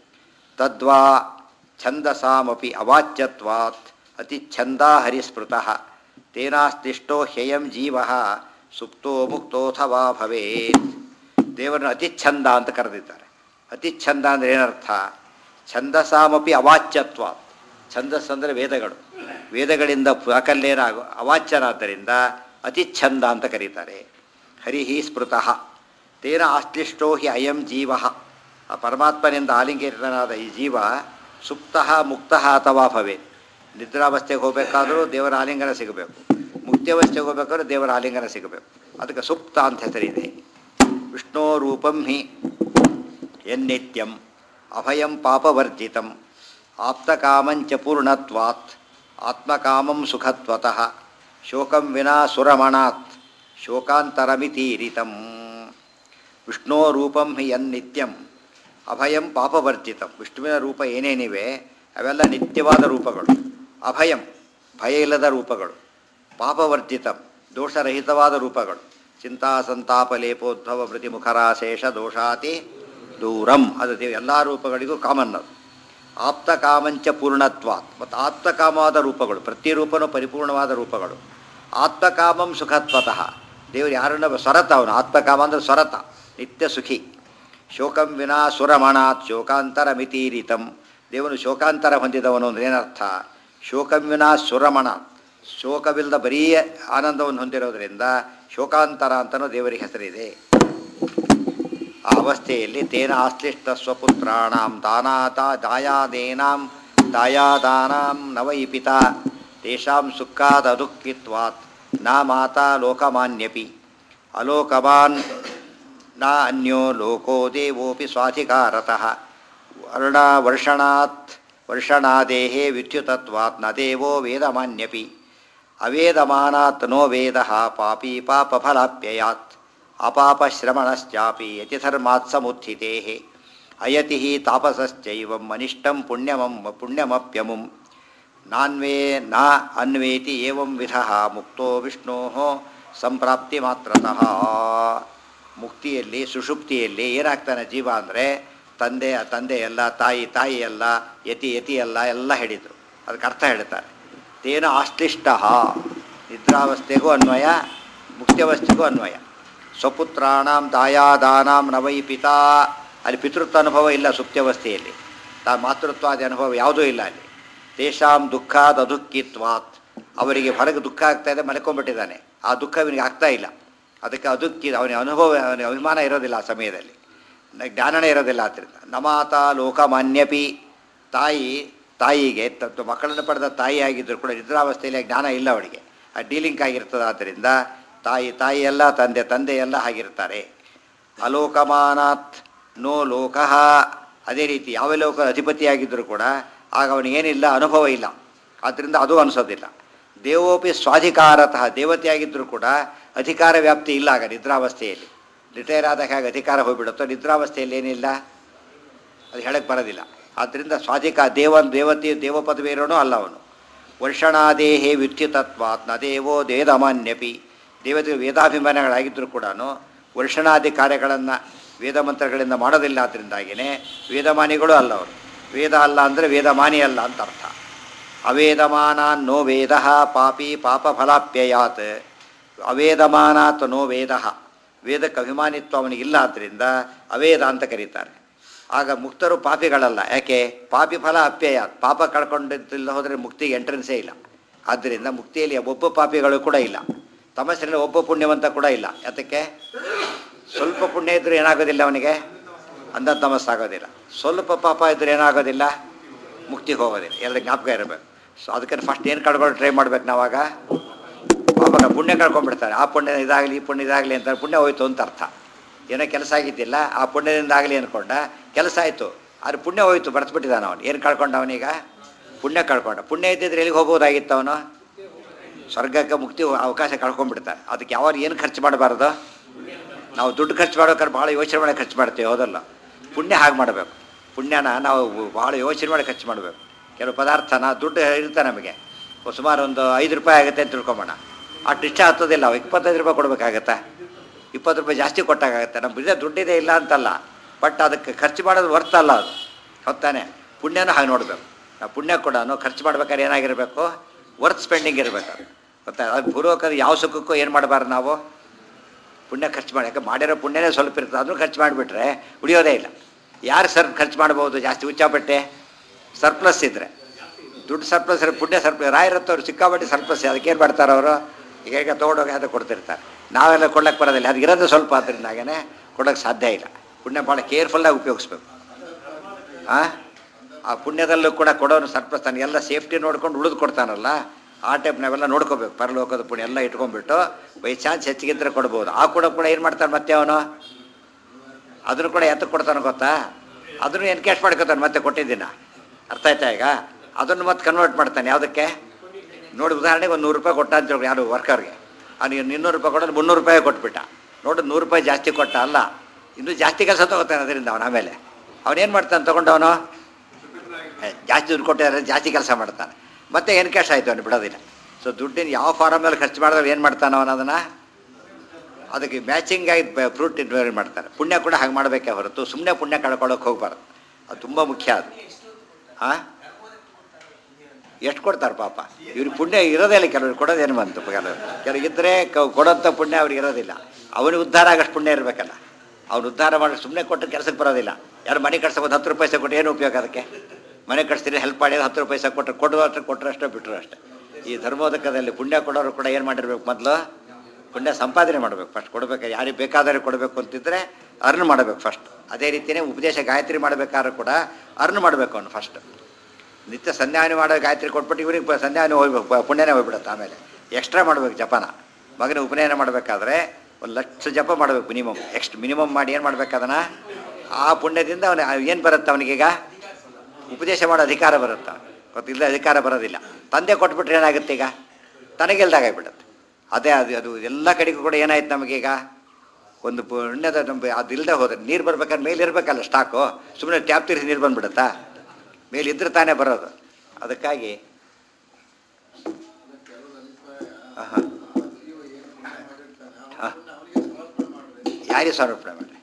ತದ್ವಾ ಛಂದಸಾಮಪಿ ಅವಾಚ್ಯತ್ವಾತ್ ಅತಿ ಛಂದಾ ಹರಿಸ್ಮೃತಃ ತೇನಾಸ್ತಿಷ್ಟೋ ಹ್ಯಯಂ ಜೀವ ಸುಪ್ತೋ ಮುಕ್ತೋಥವಾ ಭವೇತ್ ದೇವರನ್ನು ಅತಿಚ್ಛಂದ ಅಂತ ಕರೆದಿದ್ದಾರೆ ಅತಿಚ್ಛಂದ ಅಂದರೆ ಏನರ್ಥ ಛಂದಸಾಮಪಿ ಅವಾಚ್ಯತ್ವ ಛಂದಸ್ ಅಂದರೆ ವೇದಗಳು ವೇದಗಳಿಂದ ಪ್ರಾಕಲ್ಯನಾಗ ಅವಾಚ್ಯನಾದ್ದರಿಂದ ಅತಿಚ್ಛಂದ ಅಂತ ಕರೀತಾರೆ ಹರಿಹಿ ಸ್ಮೃತಃ ತೇನ ಆಶ್ಲಿಷ್ಟೋ ಹಿ ಅಯಂ ಜೀವ ಆ ಪರಮಾತ್ಮನಿಂದ ಆಲಿಂಗಿತನಾದ ಈ ಜೀವ ಸುಪ್ತ ಮುಕ್ತ ಅಥವಾ ಭವೇತ್ ನಿದ್ರಾವಸ್ಥೆಗೆ ಹೋಗಬೇಕಾದ್ರೂ ದೇವರ ಆಲಿಂಗನ ಸಿಗಬೇಕು ಮುಕ್ತಿಯವಸ್ಥೆಗೆ ಹೋಗ್ಬೇಕಾದ್ರೂ ದೇವರ ಆಲಿಂಗನ ಸಿಗಬೇಕು ಅದಕ್ಕೆ ಸುಪ್ತ ಅಂತ ಹೆಸರಿದೆ ವಿಷ್ಣೋ ರೂಪಂ ಹಿ ಎನ್ನಿತ್ಯಂ ಅಭಯಂ ಪಾಪವರ್ಜಿತಂ ಆಪ್ತಕಾಮಂಚ ಪೂರ್ಣತ್ವಾತ್ ಆತ್ಮಕಾಮಂ ಸುಖತ್ವತಃ ಶೋಕಂ ವಿನಾ ಸುರಮಣಾತ್ ಶೋಕಾಂತರಮಿತೀರಿತಂ ವಿಷ್ಣೋ ರೂಪಂ ಹಿ ಯನ್ನಿತ್ಯಂ ಅಭಯಂ ಪಾಪವರ್ಜಿತಂ ವಿಷ್ಣುವಿನ ರೂಪ ಏನೇನಿವೆ ಅವೆಲ್ಲ ನಿತ್ಯವಾದ ರೂಪಗಳು ಅಭಯಂ ಭಯ ಇಲ್ಲದ ರೂಪಗಳು ಪಾಪವರ್ಜಿತಂ ದೋಷರಹಿತವಾದ ರೂಪಗಳು ಚಿಂತಾ ಸಂತಾಪ ಲೇಪೋದ್ಭವ ಪ್ರತಿಮುಖರಾಶೇಷ ದೋಷಾತಿ ದೂರಂ ಅದು ದೇವ್ ಎಲ್ಲ ರೂಪಗಳಿಗೂ ಕಾಮನ್ ಅದು ಆಪ್ತ ಕಾಮಂಚ ಪೂರ್ಣತ್ವಾತ್ ಮತ್ತು ಆತ್ಮಕಾಮವಾದ ರೂಪಗಳು ಪ್ರತಿ ರೂಪನೂ ಪರಿಪೂರ್ಣವಾದ ರೂಪಗಳು ಆತ್ಮಕಾಮಂ ಸುಖತ್ವತಃ ದೇವರು ಯಾರನ್ನ ಸ್ವರತ ಅವನು ಆತ್ಮಕಾಮ ಅಂದರೆ ಸ್ವರತ ನಿತ್ಯ ಸುಖಿ ಶೋಕಂ ವಿನಾ ಸುರಮಣಾತ್ ಶೋಕಾಂತರ ಮಿತೀರಿತಂ ದೇವನು ಶೋಕಾಂತರ ಹೊಂದಿದವನು ಅಂದ್ರೆ ಏನರ್ಥ ಶೋಕಂ ವಿನಾ ಸುರಮಣಾತ್ ಶೋಕವಿಲ್ಲದ ಬರೀ ಆನಂದವನ್ನು ಹೊಂದಿರೋದ್ರಿಂದ ಶೋಕಾಂತರ ಅಂತಲೂ ದೇವರಿಗೆ ಹೆಸರಿದೆ ಆ ಅವಸ್ಥೆಯಲ್ಲಿ ತೇನ ಆಶ್ಲಿಷ್ಟ ಸ್ವಪುತ್ರಾಣಾಂ ದಾನಾತ ದಾಯಾದೇನಾಂ ದಾಯಾದಾನಾಂ ನವೈಪಿತ ತೇಷಾಂ ಸುಖಾದ ದುಃಖಿತ್ವಾತ್ ನ ಮಾತಾ ಲೋಕಮಾನ್ಯಪಿ ಅಲೋಕಮಾನ್ ನ ಅನ್ಯೋ ಲೋಕೋ ದೇವೋಪಿ ಸ್ವಾಧಿಕಾರತಃ ವರ್ಣ ವರ್ಷಣಾತ್ ವರ್ಷಣಾದೇಹೇ ವಿದ್ಯುತತ್ವಾತ್ ನ ದೇವೋ ವೇದಮಾನ್ಯಪಿ ಅವೇದಮಾನಾತ್ ನೋ ವೇದ ಪಾಪಿ ಪಾಪಫಲಾಪ್ಯಯಾತ್ ಅಪಾಪಶ್ರಮಣಶ್ಚಾಪಿ ಯತಿಧರ್ಮಾತ್ ಸಮುತ್ಥಿತೆ ಅಯತಿ ತಾಪಸಶ್ಚೈವಂ ಅನಿಷ್ಟಂ ಪುಣ್ಯಮಂ ಪುಣ್ಯಮಪ್ಯಮುಂ ನಾನ್ವೇ ನ ಅನ್ವೇತಿ ಏವಂ ವಿಧ ಮುಕ್ತೋ ವಿಷ್ಣೋ ಸಂಪ್ರಾಪ್ತಿ ಮಾತ್ರತಃ ಮುಕ್ತಿಯಲ್ಲಿ ಸುಷುಪ್ತಿಯಲ್ಲಿ ಏನಾಗ್ತಾನೆ ಜೀವ ಅಂದರೆ ತಂದೆ ತಂದೆ ಎಲ್ಲ ತಾಯಿ ತಾಯಿ ಎಲ್ಲ ಯತಿ ಯತಿ ಎಲ್ಲ ಎಲ್ಲ ಹೇಳಿದರು ಅದಕ್ಕೆ ಅರ್ಥ ಹೇಳ್ತಾರೆ ತೇನ ಆಶ್ಲಿಷ್ಟ ನಿದ್ರಾವಸ್ಥೆಗೂ ಅನ್ವಯ ಮುಕ್ತ್ಯವಸ್ಥೆಗೂ ಅನ್ವಯ ಸ್ವಪುತ್ರಾಣಾಂ ದಾಯಾದಾನಾಂ ನವೈ ಪಿತಾ ಅಲ್ಲಿ ಪಿತೃತ್ವ ಅನುಭವ ಇಲ್ಲ ಸುಪ್ತ್ಯವಸ್ಥೆಯಲ್ಲಿ ತಾ ಮಾತೃತ್ವಾದಿ ಅನುಭವ ಯಾವುದೂ ಇಲ್ಲ ಅಲ್ಲಿ ತೇಷಾಂ ದುಃಖಾದ ಅದುಃಖಿತ್ವಾತ್ ಅವರಿಗೆ ಹೊರಗೆ ದುಃಖ ಆಗ್ತಾ ಇದೆ ಮಲ್ಕೊಂಡ್ಬಿಟ್ಟಿದ್ದಾನೆ ಆ ದುಃಖ ಇವನಿಗೆ ಆಗ್ತಾ ಇಲ್ಲ ಅದಕ್ಕೆ ಅದುಃಖಿ ಅವನಿಗೆ ಅನುಭವ ಅವನಿಗೆ ಅಭಿಮಾನ ಇರೋದಿಲ್ಲ ಆ ಸಮಯದಲ್ಲಿ ನ- ಜ್ಞಾನನೇ ಇರೋದಿಲ್ಲ ಆದ್ದರಿಂದ ನಮಾತ ಲೋಕಮಾನ್ಯಪಿ ತಾಯಿ ತಾಯಿಗೆ ತ ಮಕ್ಕಳನ್ನು ಪಡೆದ ತಾಯಿ ಆಗಿದ್ದರೂ ಕೂಡ ನಿದ್ರಾವಸ್ಥೆಯಲ್ಲಿ ಆ ಜ್ಞಾನ ಇಲ್ಲ ಅವಳಿಗೆ ಆ ಡೀಲಿಂಕ್ ಆಗಿರ್ತದೆ ಆದ್ದರಿಂದ ತಾಯಿ ತಾಯಿ ಎಲ್ಲ ತಂದೆ ತಂದೆ ಎಲ್ಲ ಆಗಿರ್ತಾರೆ ಅಲೋಕಮಾನಾತ್ ನೋ ಲೋಕಃ ಅದೇ ರೀತಿ ಯಾವ ಲೋಕ ಅಧಿಪತಿಯಾಗಿದ್ದರೂ ಕೂಡ ಆಗ ಅವನಿಗೇನಿಲ್ಲ ಅನುಭವ ಇಲ್ಲ ಆದ್ದರಿಂದ ಅದು ಅನಿಸೋದಿಲ್ಲ ದೇವೋಪಿ ಸ್ವಾಧಿಕಾರತಃ ದೇವತೆಯಾಗಿದ್ದರೂ ಕೂಡ ಅಧಿಕಾರ ವ್ಯಾಪ್ತಿ ಇಲ್ಲ ಆಗ ನಿದ್ರಾವಸ್ಥೆಯಲ್ಲಿ ರಿಟೈರ್ ಆದಾಗ ಹೇಗೆ ಅಧಿಕಾರ ಹೋಗ್ಬಿಡುತ್ತೋ ನಿದ್ರಾವಸ್ಥೆಯಲ್ಲಿ ಏನಿಲ್ಲ ಅದು ಹೇಳಕ್ಕೆ ಬರೋದಿಲ್ಲ ಆದ್ದರಿಂದ ಸ್ವಾಧಿಕ ದೇವ ದೇವತೆ ದೇವ ಪದವಿ ಇರೋನು ಅಲ್ಲ ಅವನು ವರ್ಷಣಾದೇಹೇ ವ್ಯುತ್ಥಿತತ್ವಾತ್ ನ ದೇವೋ ವೇದಮಾನ್ಯಪಿ ದೇವತೆ ವೇದಾಭಿಮಾನಗಳಾಗಿದ್ದರೂ ಕೂಡ ವರ್ಷಣಾದಿ ಕಾರ್ಯಗಳನ್ನು ವೇದ ಮಂತ್ರಗಳಿಂದ ಮಾಡೋದಿಲ್ಲ ಅದರಿಂದಾಗಿಯೇ ವೇದಮಾನಿಗಳು ಅಲ್ಲ ಅವರು ವೇದ ಅಲ್ಲ ಅಂದರೆ ವೇದಮಾನಿ ಅಲ್ಲ ಅಂತ ಅರ್ಥ ಅವೇದಮಾನಾನ್ ನೋ ವೇದ ಪಾಪಿ ಪಾಪ ಫಲಾಪ್ಯಯಾತ್ ಅವೇದಮಾನಾತ್ ನೋ ವೇದ ವೇದಕ್ಕೆ ಅಭಿಮಾನಿತ್ವ ಅವನಿಗಿಲ್ಲ ಆದ್ದರಿಂದ ಅವೇದ ಅಂತ ಕರೀತಾರೆ ಆಗ ಮುಕ್ತರು ಪಾಪಿಗಳಲ್ಲ ಯಾಕೆ ಪಾಪಿ ಫಲ ಅಪ್ಯಯ ಪಾಪ ಕಳ್ಕೊಂಡಿದ್ದಿಲ್ಲ ಹೋದರೆ ಮುಕ್ತಿಗೆ ಎಂಟ್ರೆನ್ಸೇ ಇಲ್ಲ ಆದ್ದರಿಂದ ಮುಕ್ತಿಯಲ್ಲಿ ಒಬ್ಬ ಪಾಪಿಗಳು ಕೂಡ ಇಲ್ಲ ತಮಸ್ಸಿನಲ್ಲಿ ಒಬ್ಬ ಪುಣ್ಯವಂತ ಕೂಡ ಇಲ್ಲ ಯಾತಕ್ಕೆ ಸ್ವಲ್ಪ ಪುಣ್ಯ ಇದ್ದರೂ ಏನಾಗೋದಿಲ್ಲ ಅವನಿಗೆ ಅಂಧ ತಮಸ್ಸಾಗೋದಿಲ್ಲ ಸ್ವಲ್ಪ ಪಾಪ ಇದ್ದರೆ ಏನಾಗೋದಿಲ್ಲ ಮುಕ್ತಿಗೆ ಹೋಗೋದಿಲ್ಲ ಎಲ್ಲ ಜ್ಞಾಪಕ ಇರಬೇಕು ಸೊ ಅದಕ್ಕೆ ಫಸ್ಟ್ ಏನು ಕಳ್ಕೊಂಡು ಟ್ರೈ ಮಾಡ್ಬೇಕು ನಾವಾಗ ಪಾಪ ಪುಣ್ಯ ಕಳ್ಕೊಂಡ್ಬಿಡ್ತಾರೆ ಆ ಪುಣ್ಯ ಇದಾಗಲಿ ಈ ಪುಣ್ಯ ಇದಾಗಲಿ ಅಂತ ಪುಣ್ಯ ಹೋಯ್ತು ಅಂತ ಅರ್ಥ ಏನೋ ಕೆಲಸ ಆಗಿದ್ದಿಲ್ಲ ಆ ಪುಣ್ಯದಿಂದ ಆಗಲಿ ಅಂದ್ಕೊಂಡ ಕೆಲಸ ಆಯಿತು ಆದ್ರೆ ಪುಣ್ಯ ಹೋಯ್ತು ಬರೆಸ್ಬಿಟ್ಟಿದ್ದಾನೆ ಅವನು ಏನು ಕಳ್ಕೊಂಡ ಅವನೀಗ ಪುಣ್ಯ ಕಳ್ಕೊಂಡ ಪುಣ್ಯ ಇದ್ದಿದ್ರೆ ಎಲ್ಲಿಗೆ ಹೋಗ್ಬೋದಾಗಿತ್ತು ಅವನು ಸ್ವರ್ಗಕ್ಕೆ ಮುಕ್ತಿ ಅವಕಾಶ ಕಳ್ಕೊಂಡ್ಬಿಡ್ತಾರೆ ಅದಕ್ಕೆ ಯಾವಾಗ ಏನು ಖರ್ಚು ಮಾಡಬಾರ್ದು ನಾವು ದುಡ್ಡು ಖರ್ಚು ಮಾಡ್ಬೇಕಾದ್ರೆ ಭಾಳ ಯೋಚನೆ ಮಾಡಿ ಖರ್ಚು ಮಾಡ್ತೀವಿ ಹೌದಲ್ಲ ಪುಣ್ಯ ಹಾಗೆ ಮಾಡಬೇಕು ಪುಣ್ಯನ ನಾವು ಭಾಳ ಯೋಚನೆ ಮಾಡಿ ಖರ್ಚು ಮಾಡಬೇಕು ಕೆಲವು ಪದಾರ್ಥನ ದುಡ್ಡು ಇರುತ್ತೆ ನಮಗೆ ಸುಮಾರು ಒಂದು ಐದು ರೂಪಾಯಿ ಆಗುತ್ತೆ ಅಂತ ತಿಳ್ಕೊಂಬೋಣ ಅಷ್ಟು ಇಷ್ಟ ಹತ್ತೋದಿಲ್ಲ ಅವು ಇಪ್ಪತ್ತೈದು ರೂಪಾಯಿ ಕೊಡಬೇಕಾಗತ್ತಾ ಇಪ್ಪತ್ತು ರೂಪಾಯಿ ಜಾಸ್ತಿ ಕೊಟ್ಟಾಗತ್ತೆ ನಮ್ಮ ಬಿದ್ದ ದುಡ್ಡಿದೆ ಇಲ್ಲ ಅಂತಲ್ಲ ಬಟ್ ಅದಕ್ಕೆ ಖರ್ಚು ಮಾಡೋದು ವರ್ತ್ ಅಲ್ಲ ಅದು ಹೊತ್ತಾನೆ ಪುಣ್ಯನೂ ಹಾಗೆ ನೋಡಬೇಕು ನಾವು ಪುಣ್ಯ ಕೂಡ ಖರ್ಚು ಮಾಡ್ಬೇಕಾದ್ರೆ ಏನಾಗಿರಬೇಕು ವರ್ತ್ ಸ್ಪೆಂಡಿಂಗ್ ಇರಬೇಕು ಅದು ಗೊತ್ತಾ ಅದು ಪೂರ್ವಕದ ಯಾವ ಸುಖಕ್ಕೂ ಏನು ಮಾಡಬಾರ್ದು ನಾವು ಪುಣ್ಯ ಖರ್ಚು ಮಾಡಿ ಯಾಕೆ ಮಾಡಿರೋ ಪುಣ್ಯನೇ ಸ್ವಲ್ಪ ಇರ್ತದೆ ಅದನ್ನು ಖರ್ಚು ಮಾಡಿಬಿಟ್ರೆ ಉಳಿಯೋದೇ ಇಲ್ಲ ಯಾರು ಸರ್ ಖರ್ಚು ಮಾಡ್ಬೋದು ಜಾಸ್ತಿ ಹುಚ್ಚಾಪಟ್ಟೆ ಸರ್ಪ್ಲಸ್ ಇದ್ದರೆ ದುಡ್ಡು ಸರ್ಪ್ಲಸ್ ಇರೋ ಪುಣ್ಯ ಸರ್ಪ್ಲಸ್ ರಾಯರತ್ತವ್ರು ಸಿಕ್ಕಾಪಟ್ಟೆ ಸರ್ಪ್ಲಸ್ ಅದಕ್ಕೇನು ಮಾಡ್ತಾರೆ ಅವರು ಈಗ ಈಗ ತೊಗೊಂಡೋಗಿ ಅದು ಕೊಡ್ತಿರ್ತಾರೆ ನಾವೆಲ್ಲ ಕೊಡ್ಲಕ್ಕೆ ಬರೋದಿಲ್ಲ ಅದು ಇರೋದು ಸ್ವಲ್ಪ ಅದರಿಂದಾಗೇ ಕೊಡೋಕ್ಕೆ ಸಾಧ್ಯ ಇಲ್ಲ ಪುಣ್ಯ ಭಾಳ ಕೇರ್ಫುಲ್ಲಾಗಿ ಉಪಯೋಗಿಸ್ಬೇಕು ಆ ಆ ಪುಣ್ಯದಲ್ಲೂ ಕೂಡ ಕೊಡೋನು ಸರ್ಪ್ಲಸ್ ತನಗೆಲ್ಲ ಸೇಫ್ಟಿ ನೋಡ್ಕೊಂಡು ಉಳಿದು ಕೊಡ್ತಾನಲ್ಲ ಆ ಟೈಪ್ ನಾವೆಲ್ಲ ನೋಡ್ಕೋಬೇಕು ಪರಲೋಕದ ಪುಣ್ಯ ಎಲ್ಲ ಇಟ್ಕೊಂಡ್ಬಿಟ್ಟು ಬೈ ಚಾನ್ಸ್ ಹೆಚ್ಚಿಗಿದ್ರೆ ಕೊಡ್ಬೋದು ಆ ಕೂಡ ಕೂಡ ಏನು ಮಾಡ್ತಾನೆ ಮತ್ತೆ ಅವನು ಅದನ್ನು ಕೂಡ ಎತ್ತಕ್ಕೆ ಕೊಡ್ತಾನೆ ಗೊತ್ತಾ ಅದನ್ನು ಎನ್ಕ್ಯಾಶ್ ಮಾಡ್ಕೊತಾನೆ ಮತ್ತೆ ಕೊಟ್ಟಿದ್ದೀನ ಅರ್ಥ ಆಯ್ತಾ ಈಗ ಅದನ್ನು ಮತ್ತೆ ಕನ್ವರ್ಟ್ ಮಾಡ್ತಾನೆ ಯಾವುದಕ್ಕೆ ನೋಡಿ ಉದಾಹರಣೆಗೆ ಒಂದು ನೂರು ರೂಪಾಯಿ ಕೊಟ್ಟ ಅಂತ ಹೇಳಿ ಯಾರು ವರ್ಕರ್ಗೆ ಅವನಿಗೆ ಇನ್ನೂರು ರೂಪಾಯಿ ಕೊಡೋದು ಮುನ್ನೂರು ರೂಪಾಯಿ ಕೊಟ್ಬಿಟ್ಟ ನೋಡು ನೂರು ರೂಪಾಯಿ ಜಾಸ್ತಿ ಕೊಟ್ಟ ಅಲ್ಲ ಇನ್ನೂ ಜಾಸ್ತಿ ಕೆಲಸ ತೊಗೋತಾನೆ ಅದರಿಂದ ಅವನು ಆಮೇಲೆ ಅವನೇನು ಮಾಡ್ತಾನೆ ತೊಗೊಂಡವನು ಏ, ಜಾಸ್ತಿ ದುಡ್ಡು ಕೊಟ್ಟಿದ್ದಾರೆ ಜಾಸ್ತಿ ಕೆಲಸ ಮಾಡ್ತಾನೆ ಮತ್ತೆ ಏನು ಕ್ಯಾಶ್ ಆಯಿತು ಅವನು ಬಿಡೋದಿಲ್ಲ ಸೊ ದುಡ್ಡಿನ ಯಾವ ಫಾರಮಲ್ಲಿ ಖರ್ಚು ಮಾಡಿದ್ರೆ ಏನು ಮಾಡ್ತಾನೆ ಅವನು ಅದನ್ನು ಅದಕ್ಕೆ ಮ್ಯಾಚಿಂಗ್ ಆಗಿ ಫ್ರೂಟ್ ಇನ್ವೆರಿ ಮಾಡ್ತಾರೆ ಪುಣ್ಯ ಕೂಡ ಹಾಗೆ ಮಾಡಬೇಕೇ ಹೊರತು ಸುಮ್ಮನೆ ಪುಣ್ಯ ಕಳ್ಕೊಳ್ಳೋಕೆ ಹೋಗ್ಬಾರ್ದು ಅದು ತುಂಬ ಮುಖ್ಯ ಅದು ಹಾಂ ಎಷ್ಟು ಕೊಡ್ತಾರೆ ಪಾಪ ಇವ್ರಿಗೆ ಪುಣ್ಯ ಇರೋದೇ ಇಲ್ಲ ಕೆಲವ್ರಿಗೆ ಕೊಡೋದೇನು ಬಂತು ಕೆಲವು ಕೆಲವು ಇದ್ದರೆ ಕೊಡೋಂಥ ಪುಣ್ಯ ಅವ್ರಿಗೆ ಇರೋದಿಲ್ಲ ಅವನಿಗೆ ಉದ್ಧಾರ ಆಗಷ್ಟು ಪುಣ್ಯ ಇರಬೇಕಲ್ಲ ಅವ್ನು ಉದ್ಧಾರ ಮಾಡಿ ಸುಮ್ಮನೆ ಕೊಟ್ಟು ಕೆಲಸಕ್ಕೆ ಬರೋದಿಲ್ಲ ಯಾರು ಮನೆ ಕಟ್ಸೋದು ಹತ್ತು ರೂಪಾಯಿ ಕೊಟ್ಟು ಏನು ಉಪಯೋಗ ಅದಕ್ಕೆ ಮನೆ ಕಟ್ಸ್ತೀರಿ ಹೆಲ್ಪ್ ಮಾಡಿ ಹತ್ತು ರೂಪಾಯಿ ಕೊಟ್ಟರೆ ಕೊಡುವ ಅಷ್ಟು ಕೊಟ್ಟರು ಅಷ್ಟೇ ಬಿಟ್ಟರು ಅಷ್ಟೇ ಈ ಧರ್ಮೋದಕದಲ್ಲಿ ಪುಣ್ಯ ಕೊಡೋರು ಕೂಡ ಏನು ಮಾಡಿರ್ಬೇಕು ಮೊದಲು ಪುಣ್ಯ ಸಂಪಾದನೆ ಮಾಡಬೇಕು ಫಸ್ಟ್ ಕೊಡಬೇಕು ಯಾರಿಗೆ ಬೇಕಾದರೆ ಕೊಡಬೇಕು ಅಂತಿದ್ರೆ ಅರ್ನ್ ಮಾಡಬೇಕು ಫಸ್ಟ್ ಅದೇ ರೀತಿಯೇ ಉಪದೇಶ ಗಾಯತ್ರಿ ಮಾಡಬೇಕಾದ್ರೂ ಕೂಡ ಅರ್ನ್ ಮಾಡಬೇಕು ಅವನು ಫಸ್ಟ್ ನಿತ್ಯ ಸಂಧ್ಯಾವನೆ ಮಾಡೋ ಗಾಯತ್ರಿ ಕೊಟ್ಬಿಟ್ಟು ಇವ್ರಿಗೆ ಪ- ಸಂಧ್ಯಾವನೆ ಹೋಗ್ಬೇಕು ಪ- ಪುಣ್ಯನೇ ಹೋಗ್ಬಿಡುತ್ತೆ ಆಮೇಲೆ ಎಕ್ಸ್ಟ್ರಾ ಮಾಡಬೇಕು ಜಪನ ಮಗನ ಉಪನಯನ ಮಾಡಬೇಕಾದ್ರೆ ಒಂದು ಲಕ್ಷ ಜಪ ಮಾಡಬೇಕು ಮಿನಿಮಮ್ ಎಕ್ಸ್ಟ್ ಮಿನಿಮಮ್ ಮಾಡಿ ಏನು ಮಾಡ್ಬೇಕು ಅದನ್ನು ಆ ಪುಣ್ಯದಿಂದ ಅವನ ಏನು ಬರುತ್ತೆ ಅವನಿಗೀಗ ಉಪದೇಶ ಮಾಡೋ ಅಧಿಕಾರ ಬರುತ್ತೆ ಗೊತ್ತಿಲ್ಲ ಅಧಿಕಾರ ಬರೋದಿಲ್ಲ ತಂದೆ ಕೊಟ್ಬಿಟ್ರೆ ಏನಾಗುತ್ತೆ ಈಗ ತನಗಿಲ್ದಾಗ ಆಗ್ಬಿಡುತ್ತೆ ಅದೇ ಅದು ಅದು ಎಲ್ಲ ಕಡೆಗೂ ಕೂಡ ಏನಾಯ್ತು ನಮಗೀಗ ಒಂದು ಪುಣ್ಯದ ನಮ್ಮ ಅದು ಇಲ್ಲದೆ ಹೋದ್ರೆ ನೀರು ಬರ್ಬೇಕಾದ್ರೆ ಮೇಲೆ ಇರಬೇಕಲ್ಲ ಸ್ಟಾಕು ಸುಮ್ಮನೆ ಟ್ಯಾಪ್ ತಿರ್ಸಿ ನೀರು ಬಂದ್ಬಿಡುತ್ತಾ ಮೇಲೆ ಇದ್ರೆ ತಾನೇ ಬರೋದು ಅದಕ್ಕಾಗಿ ಆಹಾ. ಹಾ. ಯಾರಿಗೆ ಸಮರ್ಪಣೆ ಮಾಡಿ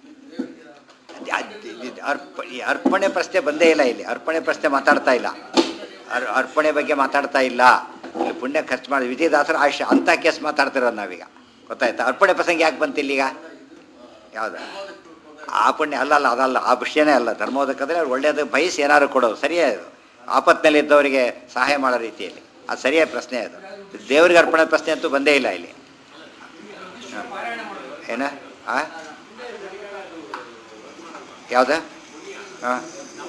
ಅರ್ಪ ಈ ಅರ್ಪಣೆ ಪ್ರಶ್ನೆ ಬಂದೇ ಇಲ್ಲ ಇಲ್ಲಿ ಅರ್ಪಣೆ ಪ್ರಶ್ನೆ ಮಾತಾಡ್ತಾ ಇಲ್ಲ ಅರ್ ಅರ್ಪಣೆ ಬಗ್ಗೆ ಮಾತಾಡ್ತಾ ಇಲ್ಲ ಇಲ್ಲಿ ಪುಣ್ಯ ಖರ್ಚು ಮಾಡಿ ವಿಜಯದಾಸರು ಆಯುಷ್ಯ ಅಂಥ ಕೇಸ್ ಮಾತಾಡ್ತಿರೋದು ನಾವೀಗ ಗೊತ್ತಾಯ್ತಾ ಅರ್ಪಣೆ ಪ್ರಸಂಗ ಯಾಕೆ ಬಂತಿಲ್ಲ ಈಗ ಯಾವ್ದು ಆ ಪುಣ್ಯ ಅಲ್ಲ ಅಲ್ಲ ಅದಲ್ಲ ಆ ವಿಷಯನೇ ಅಲ್ಲ ಧರ್ಮೋದಕದಲ್ಲಿ ಅವ್ರು ಒಳ್ಳೆಯದು ಬಯಸಿ ಏನಾದ್ರು ಕೊಡೋದು ಸರಿಯೇ ಅದು ಆಪತ್ತಿನಲ್ಲಿ ಇದ್ದವರಿಗೆ ಸಹಾಯ ಮಾಡೋ ರೀತಿಯಲ್ಲಿ ಅದು ಸರಿಯಾದ ಪ್ರಶ್ನೆ ಅದು ದೇವರಿಗೆ ಅರ್ಪಣೆ ಪ್ರಶ್ನೆ ಅಂತೂ ಬಂದೇ ಇಲ್ಲ ಇಲ್ಲಿ ಹ. ಏನ ಆ ಯಾವ್ದು ಹಾಂ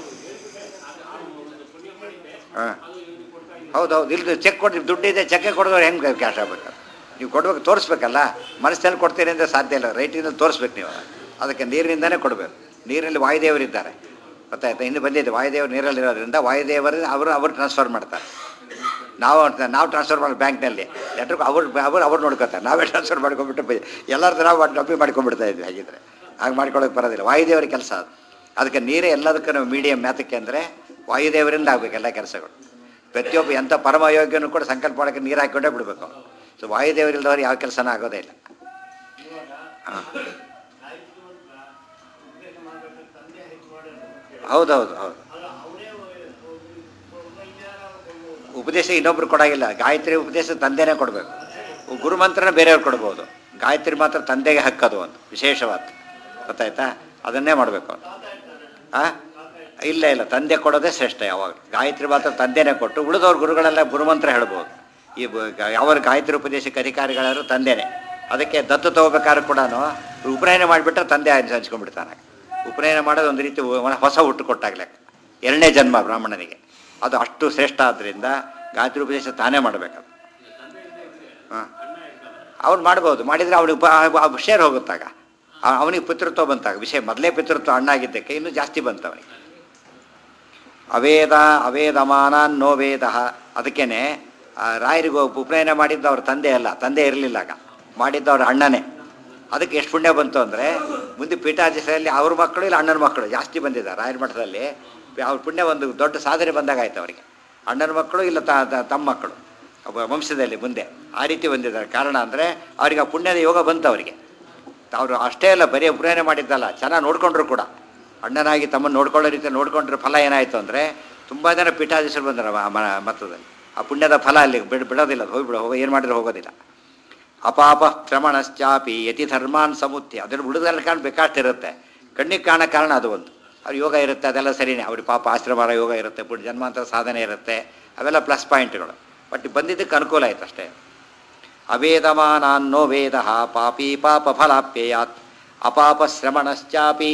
ಹಾಂ ಹೌದು ಹೌದು ಇಲ್ಲಿ ಚೆಕ್ ಕೊಟ್ಟು ದುಡ್ಡಿದೆ ಚೆಕ್ಕೆ ಕೊಡಿದವ್ರು ಹೆಂಗೆ ಕ್ಯಾಶ್ ಆಗ್ಬೇಕು ನೀವು ಕೊಡ್ಬೇಕು ತೋರಿಸ್ಬೇಕಲ್ಲ ಮನಸ್ಸಲ್ಲಿ ಕೊಡ್ತೀರಿ ಅಂದರೆ ಸಾಧ್ಯ ಇಲ್ಲ ರೈಟಿಂದ ತೋರಿಸ್ಬೇಕು ನೀವು ಅದಕ್ಕೆ ನೀರಿನಿಂದನೇ ಕೊಡಬೇಕು ನೀರಿನಲ್ಲಿ ವಾಯುದೇವರಿದ್ದಾರೆ ಗೊತ್ತಾಯ್ತಾ ಇನ್ನು ಬಂದಿದೆ ವಾಯುದೇವರು ನೀರಲ್ಲಿರೋದ್ರಿಂದ ವಾಯುದೇವರು ಅವರು ಅವರು ಟ್ರಾನ್ಸ್ಫರ್ ಮಾಡ್ತಾರೆ ನಾವು ನಾವು ಟ್ರಾನ್ಸ್ಫರ್ ಮಾಡಿ ಬ್ಯಾಂಕ್ನಲ್ಲಿ ಲೆಟ್ರ್ ಅವ್ರು ಅವ್ರು ಅವ್ರು ನೋಡ್ಕೊತಾರೆ ನಾವೇ ಟ್ರಾನ್ಸ್ಫರ್ ಮಾಡ್ಕೊಂಡ್ಬಿಟ್ಟು ಬೈ- ಎಲ್ಲರ ನಾವು ಡಬ್ಬಿ ಮಾಡ್ಕೊಂಡ್ಬಿಡ್ತಾ ಇದ್ವಿ ಹಾಗಿದ್ರೆ ಹಾಗೆ ಮಾಡ್ಕೊಳಕ್ಕೆ ಬರೋದಿಲ್ಲ ವಾಯುದೇವರ ಕೆಲಸ ಅದು ಅದಕ್ಕೆ ನೀರೇ ಎಲ್ಲದಕ್ಕೂ ನಾವು ಮೀಡಿಯಂ ಮ್ಯಾತಕ್ಕೆ ಅಂದರೆ ವಾಯುದೇವರಿಂದ ಆಗಬೇಕು ಎಲ್ಲ ಕೆಲಸಗಳು ಪ್ರತಿಯೊಬ್ಬ ಎಂಥ ಪರಮಯೋಗ್ಯನೂ ಕೂಡ ಸಂಕಲ್ಪ ಮಾಡೋಕ್ಕೆ ನೀರು ಹಾಕ್ಕೊಂಡೇ ಬಿಡಬೇಕು ಸೊ ವಾಯುದೇವರಿಲ್ಲದವ್ರು ಯಾವ ಕೆಲಸನೂ ಆಗೋದೇ ಇಲ್ಲ ಹಾಂ ಹೌದೌದು ಹೌದು ಉಪದೇಶ ಇನ್ನೊಬ್ರು ಕೊಡಾಗಿಲ್ಲ ಗಾಯತ್ರಿ ಉಪದೇಶ ತಂದೆನೇ ಕೊಡಬೇಕು ಗುರುಮಂತ್ರನ ಬೇರೆಯವ್ರು ಕೊಡ್ಬೋದು ಗಾಯತ್ರಿ ಮಾತ್ರ ತಂದೆಗೆ ಹಕ್ಕದು ಒಂದು ವಿಶೇಷವಾದ ಗೊತ್ತಾಯ್ತಾ ಅದನ್ನೇ ಮಾಡಬೇಕು ಅವನು ಆ ಇಲ್ಲ ಇಲ್ಲ ತಂದೆ ಕೊಡೋದೇ ಶ್ರೇಷ್ಠ ಯಾವಾಗ ಗಾಯತ್ರಿ ಮಾತ್ರ ತಂದೆನೇ ಕೊಟ್ಟು ಉಳಿದವ್ರ ಗುರುಗಳೆಲ್ಲ ಗುರುಮಂತ್ರ ಹೇಳ್ಬೋದು ಈ ಬ- ಗ- ಯಾವ ಗಾಯತ್ರಿ ಉಪದೇಶಕ್ಕೆ ಅಧಿಕಾರಿಗಳಾದ್ರು ತಂದೆನೇ ಅದಕ್ಕೆ ದತ್ತು ತಗೋಬೇಕಾದ್ರೂ ಕೂಡ ಉಪನಯನ ಮಾಡಿಬಿಟ್ರೆ ತಂದೆ ಹಂಚ್ಕೊಂಡ್ಬಿಡ್ತಾನೆ ಉಪನಯನ ಮಾಡೋದು ಒಂದು ರೀತಿ ಒ- ಹೊಸ ಹುಟ್ಟು ಕೊಟ್ಟಾಗ್ಲೆಕ್ಕ ಎರಡನೇ ಜನ್ಮ ಬ್ರಾಹ್ಮಣನಿಗೆ ಅದು ಅಷ್ಟು ಶ್ರೇಷ್ಠ ಆದ್ದರಿಂದ ಗಾಯತ್ರಿ ಉಪದೇಶ ತಾನೇ ಮಾಡಬೇಕದು ಹಾಂ ಅವ್ನು ಮಾಡ್ಬೋದು ಮಾಡಿದರೆ ಅವನಿಗೆ ಶೇರ್ ಹೋಗುತ್ತಾಗ ಆ- ಅವನಿಗೆ ಪಿತೃತ್ವ ಬಂತಾಗ ವಿಷಯ ಮೊದಲೇ ಪಿತೃತ್ವ ಅಣ್ಣಾಗಿದ್ದಕ್ಕೆ ಇನ್ನೂ ಜಾಸ್ತಿ ಬಂತು ಅವನಿಗೆ ಅವೇದ ಅವೇದಮಾನ ನೋ ವೇದ ಅದಕ್ಕೇನೆ ಆ ರಾಯರಿಗೆ ಒಬ್ಬ ಉಪನಯನ ಮಾಡಿದ್ದು ಅವ್ರ ತಂದೆ ಅಲ್ಲ ತಂದೆ ಇರಲಿಲ್ಲ ಆಗ ಮಾಡಿದ್ದು ಅವ್ರ ಅಣ್ಣನೇ ಅದಕ್ಕೆ ಎಷ್ಟು ಪುಣ್ಯ ಬಂತು ಅಂದರೆ ಮುಂದೆ ಪೀಠಾಧೀಶರಲ್ಲಿ ಅವ್ರ ಮಕ್ಕಳು ಇಲ್ಲ ಅಣ್ಣನ ಮಕ್ಕಳು ಜಾಸ್ತಿ ಬಂದಿದ್ದಾರೆ ರಾಯರ ಮಠದಲ್ಲಿ ಅವ್ರ ಪುಣ್ಯ ಒಂದು ದೊಡ್ಡ ಸಾಧನೆ ಬಂದಾಗ ಆಯ್ತು ಅವರಿಗೆ ಅಣ್ಣನ ಮಕ್ಕಳು ಇಲ್ಲ ತ ತ- ತಮ್ಮ ಮಕ್ಕಳು ಒಬ್ಬ ವಂಶದಲ್ಲಿ ಮುಂದೆ ಆ ರೀತಿ ಬಂದಿದ್ದಾರೆ ಕಾರಣ ಅಂದರೆ ಅವ್ರಿಗೆ ಆ ಪುಣ್ಯದ ಯೋಗ ಬಂತು ಅವರಿಗೆ ಅವರು ಅಷ್ಟೇ ಅಲ್ಲ ಬರೀ ಉಪನಯನ ಮಾಡಿದ್ದಲ್ಲ ಚೆನ್ನಾಗಿ ನೋಡ್ಕೊಂಡ್ರು ಕೂಡ ಅಣ್ಣನಾಗಿ ತಮ್ಮನ್ನು ನೋಡ್ಕೊಳ್ಳೋ ರೀತಿ ನೋಡ್ಕೊಂಡ್ರೆ ಫಲ ಏನಾಯಿತು ಅಂದರೆ ತುಂಬ ಜನ ಪೀಠಾಧೀಶರು ಬಂದರು ಮತದಲ್ಲಿ ಆ ಪುಣ್ಯದ ಫಲ ಅಲ್ಲಿ ಬಿಡ್ ಬಿಡೋದಿಲ್ಲ ಅದು ಹೋಗ್ಬಿಡೋ ಹೋಗೋ ಏನು ಮಾಡಿದ್ರೆ ಹೋಗೋದಿಲ್ಲ ಅಪಾಪ ಶ್ರಮಣಶ್ಚಾಪಿ ಯತಿ ಧರ್ಮಾನ್ ಸಮುತ್ಯ ಅದನ್ನು ಉಳಿದಲ್ಲಿ ಕಾರಣ ಬೇಕಾಷ್ಟಿರುತ್ತೆ ಕಣ್ಣಿಗೆ ಕಾಣ ಕಾರಣ ಅದು ಒಂದು ಅವ್ರ ಯೋಗ ಇರುತ್ತೆ ಅದೆಲ್ಲ ಸರಿನೇ ಅವ್ರಿಗೆ ಪಾಪ ಆಶ್ರಮಾರ ಯೋಗ ಇರುತ್ತೆ ಪುಣ್ಯ ಜನ್ಮಾಂತರ ಸಾಧನೆ ಇರುತ್ತೆ ಅವೆಲ್ಲ ಪ್ಲಸ್ ಪಾಯಿಂಟ್ಗಳು ಬಟ್ ಬಂದಿದ್ದಕ್ಕೆ ಅನುಕೂಲ ಆಯ್ತು ಅಷ್ಟೇ ಅವೇದಮಾನಾನ್ನೋ ವೇದ ಪಾಪಿ ಪಾಪ ಫಲಾಪ್ಯಯಾತ್ ಅಪಾಪ ಶ್ರಮಣಶ್ಚಾಪಿ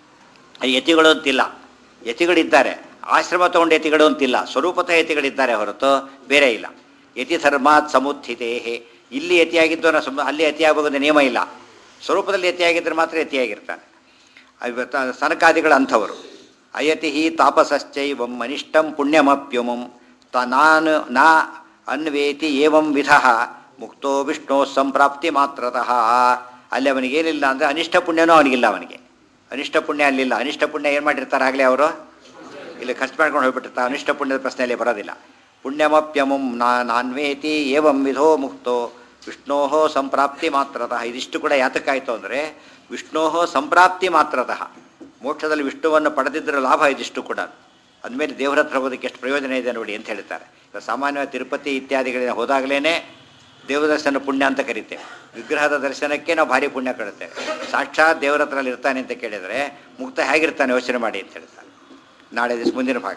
ಯತಿಗಳು ಅಂತಿಲ್ಲ ಯತಿಗಳಿದ್ದಾರೆ ಆಶ್ರಮ ತಗೊಂಡು ಯತಿಗಳು ಅಂತಿಲ್ಲ ಸ್ವರೂಪತಃ ಯತಿಗಳಿದ್ದಾರೆ ಹೊರತು ಬೇರೆ ಇಲ್ಲ ಯತಿ ಧರ್ಮಾತ್ ಸಮುತ್ಥಿತೇ ಇಲ್ಲಿ ಯತಿಯಾಗಿದ್ದು ಸಮ ಅಲ್ಲಿ ಯತಿಯಾಗಬಹುದು ನಿಯಮ ಇಲ್ಲ ಸ್ವರೂಪದಲ್ಲಿ ಯತಿಯಾಗಿದ್ದರೆ ಮಾತ್ರ ಯತಿಯಾಗಿರ್ತಾನೆ ಇವತ್ತು ಸನಕಾದಿಗಳು ಅಂಥವರು ಅಯತಿ ತಾಪಸಶ್ಚೈವಂ ಅನಿಷ್ಟಂ ಪುಣ್ಯಮಪ್ಯುಮಂ ತ ನಾನು ನಾ ಅನ್ವೇತಿ ಏವಂ ವಿಧ ಮುಕ್ತೋ ವಿಷ್ಣು ಸಂಪ್ರಾಪ್ತಿ ಮಾತ್ರತಃ ಅಲ್ಲಿ ಅವನಿಗೇನಿಲ್ಲ ಅಂದರೆ ಅನಿಷ್ಟ ಪುಣ್ಯನೂ ಅವನಿಗಿಲ್ಲ ಅವನಿಗೆ ಅನಿಷ್ಟ ಪುಣ್ಯ ಅಲ್ಲಿಲ್ಲ ಅನಿಷ್ಟ ಪುಣ್ಯ ಏನು ಮಾಡಿರ್ತಾರೆ ಆಗಲೇ ಅವರು ಇಲ್ಲಿ ಖರ್ಚು ಮಾಡ್ಕೊಂಡು ಹೋಗ್ಬಿಟ್ಟಿರ್ತಾರೆ ಅನಿಷ್ಟ ಪುಣ್ಯದ ಪ್ರಶ್ನೆಯಲ್ಲಿ ಬರೋದಿಲ್ಲ ಪುಣ್ಯಮಪ್ಯಮಂ ನಾ ನಾನ್ವೇತಿ ಏವಂ ವಿಧೋ ಮುಕ್ತೋ ವಿಷ್ಣೋ ಸಂಪ್ರಾಪ್ತಿ ಮಾತ್ರತಃ ಇದಿಷ್ಟು ಕೂಡ ಯಾತಕ್ಕಾಯಿತು ಅಂದರೆ ವಿಷ್ಣೋ ಸಂಪ್ರಾಪ್ತಿ ಮಾತ್ರತಃ ಮೋಕ್ಷದಲ್ಲಿ ವಿಷ್ಣುವನ್ನು ಪಡೆದಿದ್ದರ ಲಾಭ ಇದಿಷ್ಟು ಕೂಡ ಅಂದಮೇಲೆ ದೇವರ ಹತ್ರ ಹೋಗೋದಕ್ಕೆ ಎಷ್ಟು ಪ್ರಯೋಜನ ಇದೆ ನೋಡಿ ಅಂತ ಹೇಳ್ತಾರೆ ಈಗ ಸಾಮಾನ್ಯವಾಗಿ ತಿರುಪತಿ ಇತ್ಯಾದಿಗಳಿಗೆ ಹೋದಾಗಲೇ ದೇವ ದರ್ಶನ ಪುಣ್ಯ ಅಂತ ಕರಿತೇವೆ ವಿಗ್ರಹದ ದರ್ಶನಕ್ಕೆ ನಾವು ಭಾರಿ ಪುಣ್ಯ ಕಡುತ್ತೇವೆ ಸಾಕ್ಷಾತ್ ದೇವರ ಹತ್ರ ಅಲ್ಲಿ ಇರ್ತಾನೆ ಅಂತ ಕೇಳಿದರೆ ಮುಕ್ತ ಹೇಗಿರ್ತಾನೆ ಯೋಚನೆ ಮಾಡಿ ಅಂತ ಹೇಳ್ತಾರೆ ನಾಳೆ ದಿವಸ ಮುಂದಿನ ಭಾಗ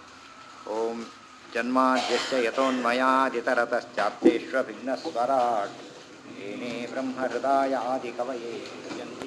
ಓಂ ಜನ್ಮಾದ್ಯಶ್ಚ ಯಥೋನ್ಮಯಾದಿತರತಶ್ಚಾಪ್ತೇಶ್ವ ವಿಘ್ನಸ್ವರಾಟ್ ಏನೇ ಬ್ರಹ್ಮಹೃದಾಯ ಆದಿ ಕವಯೇ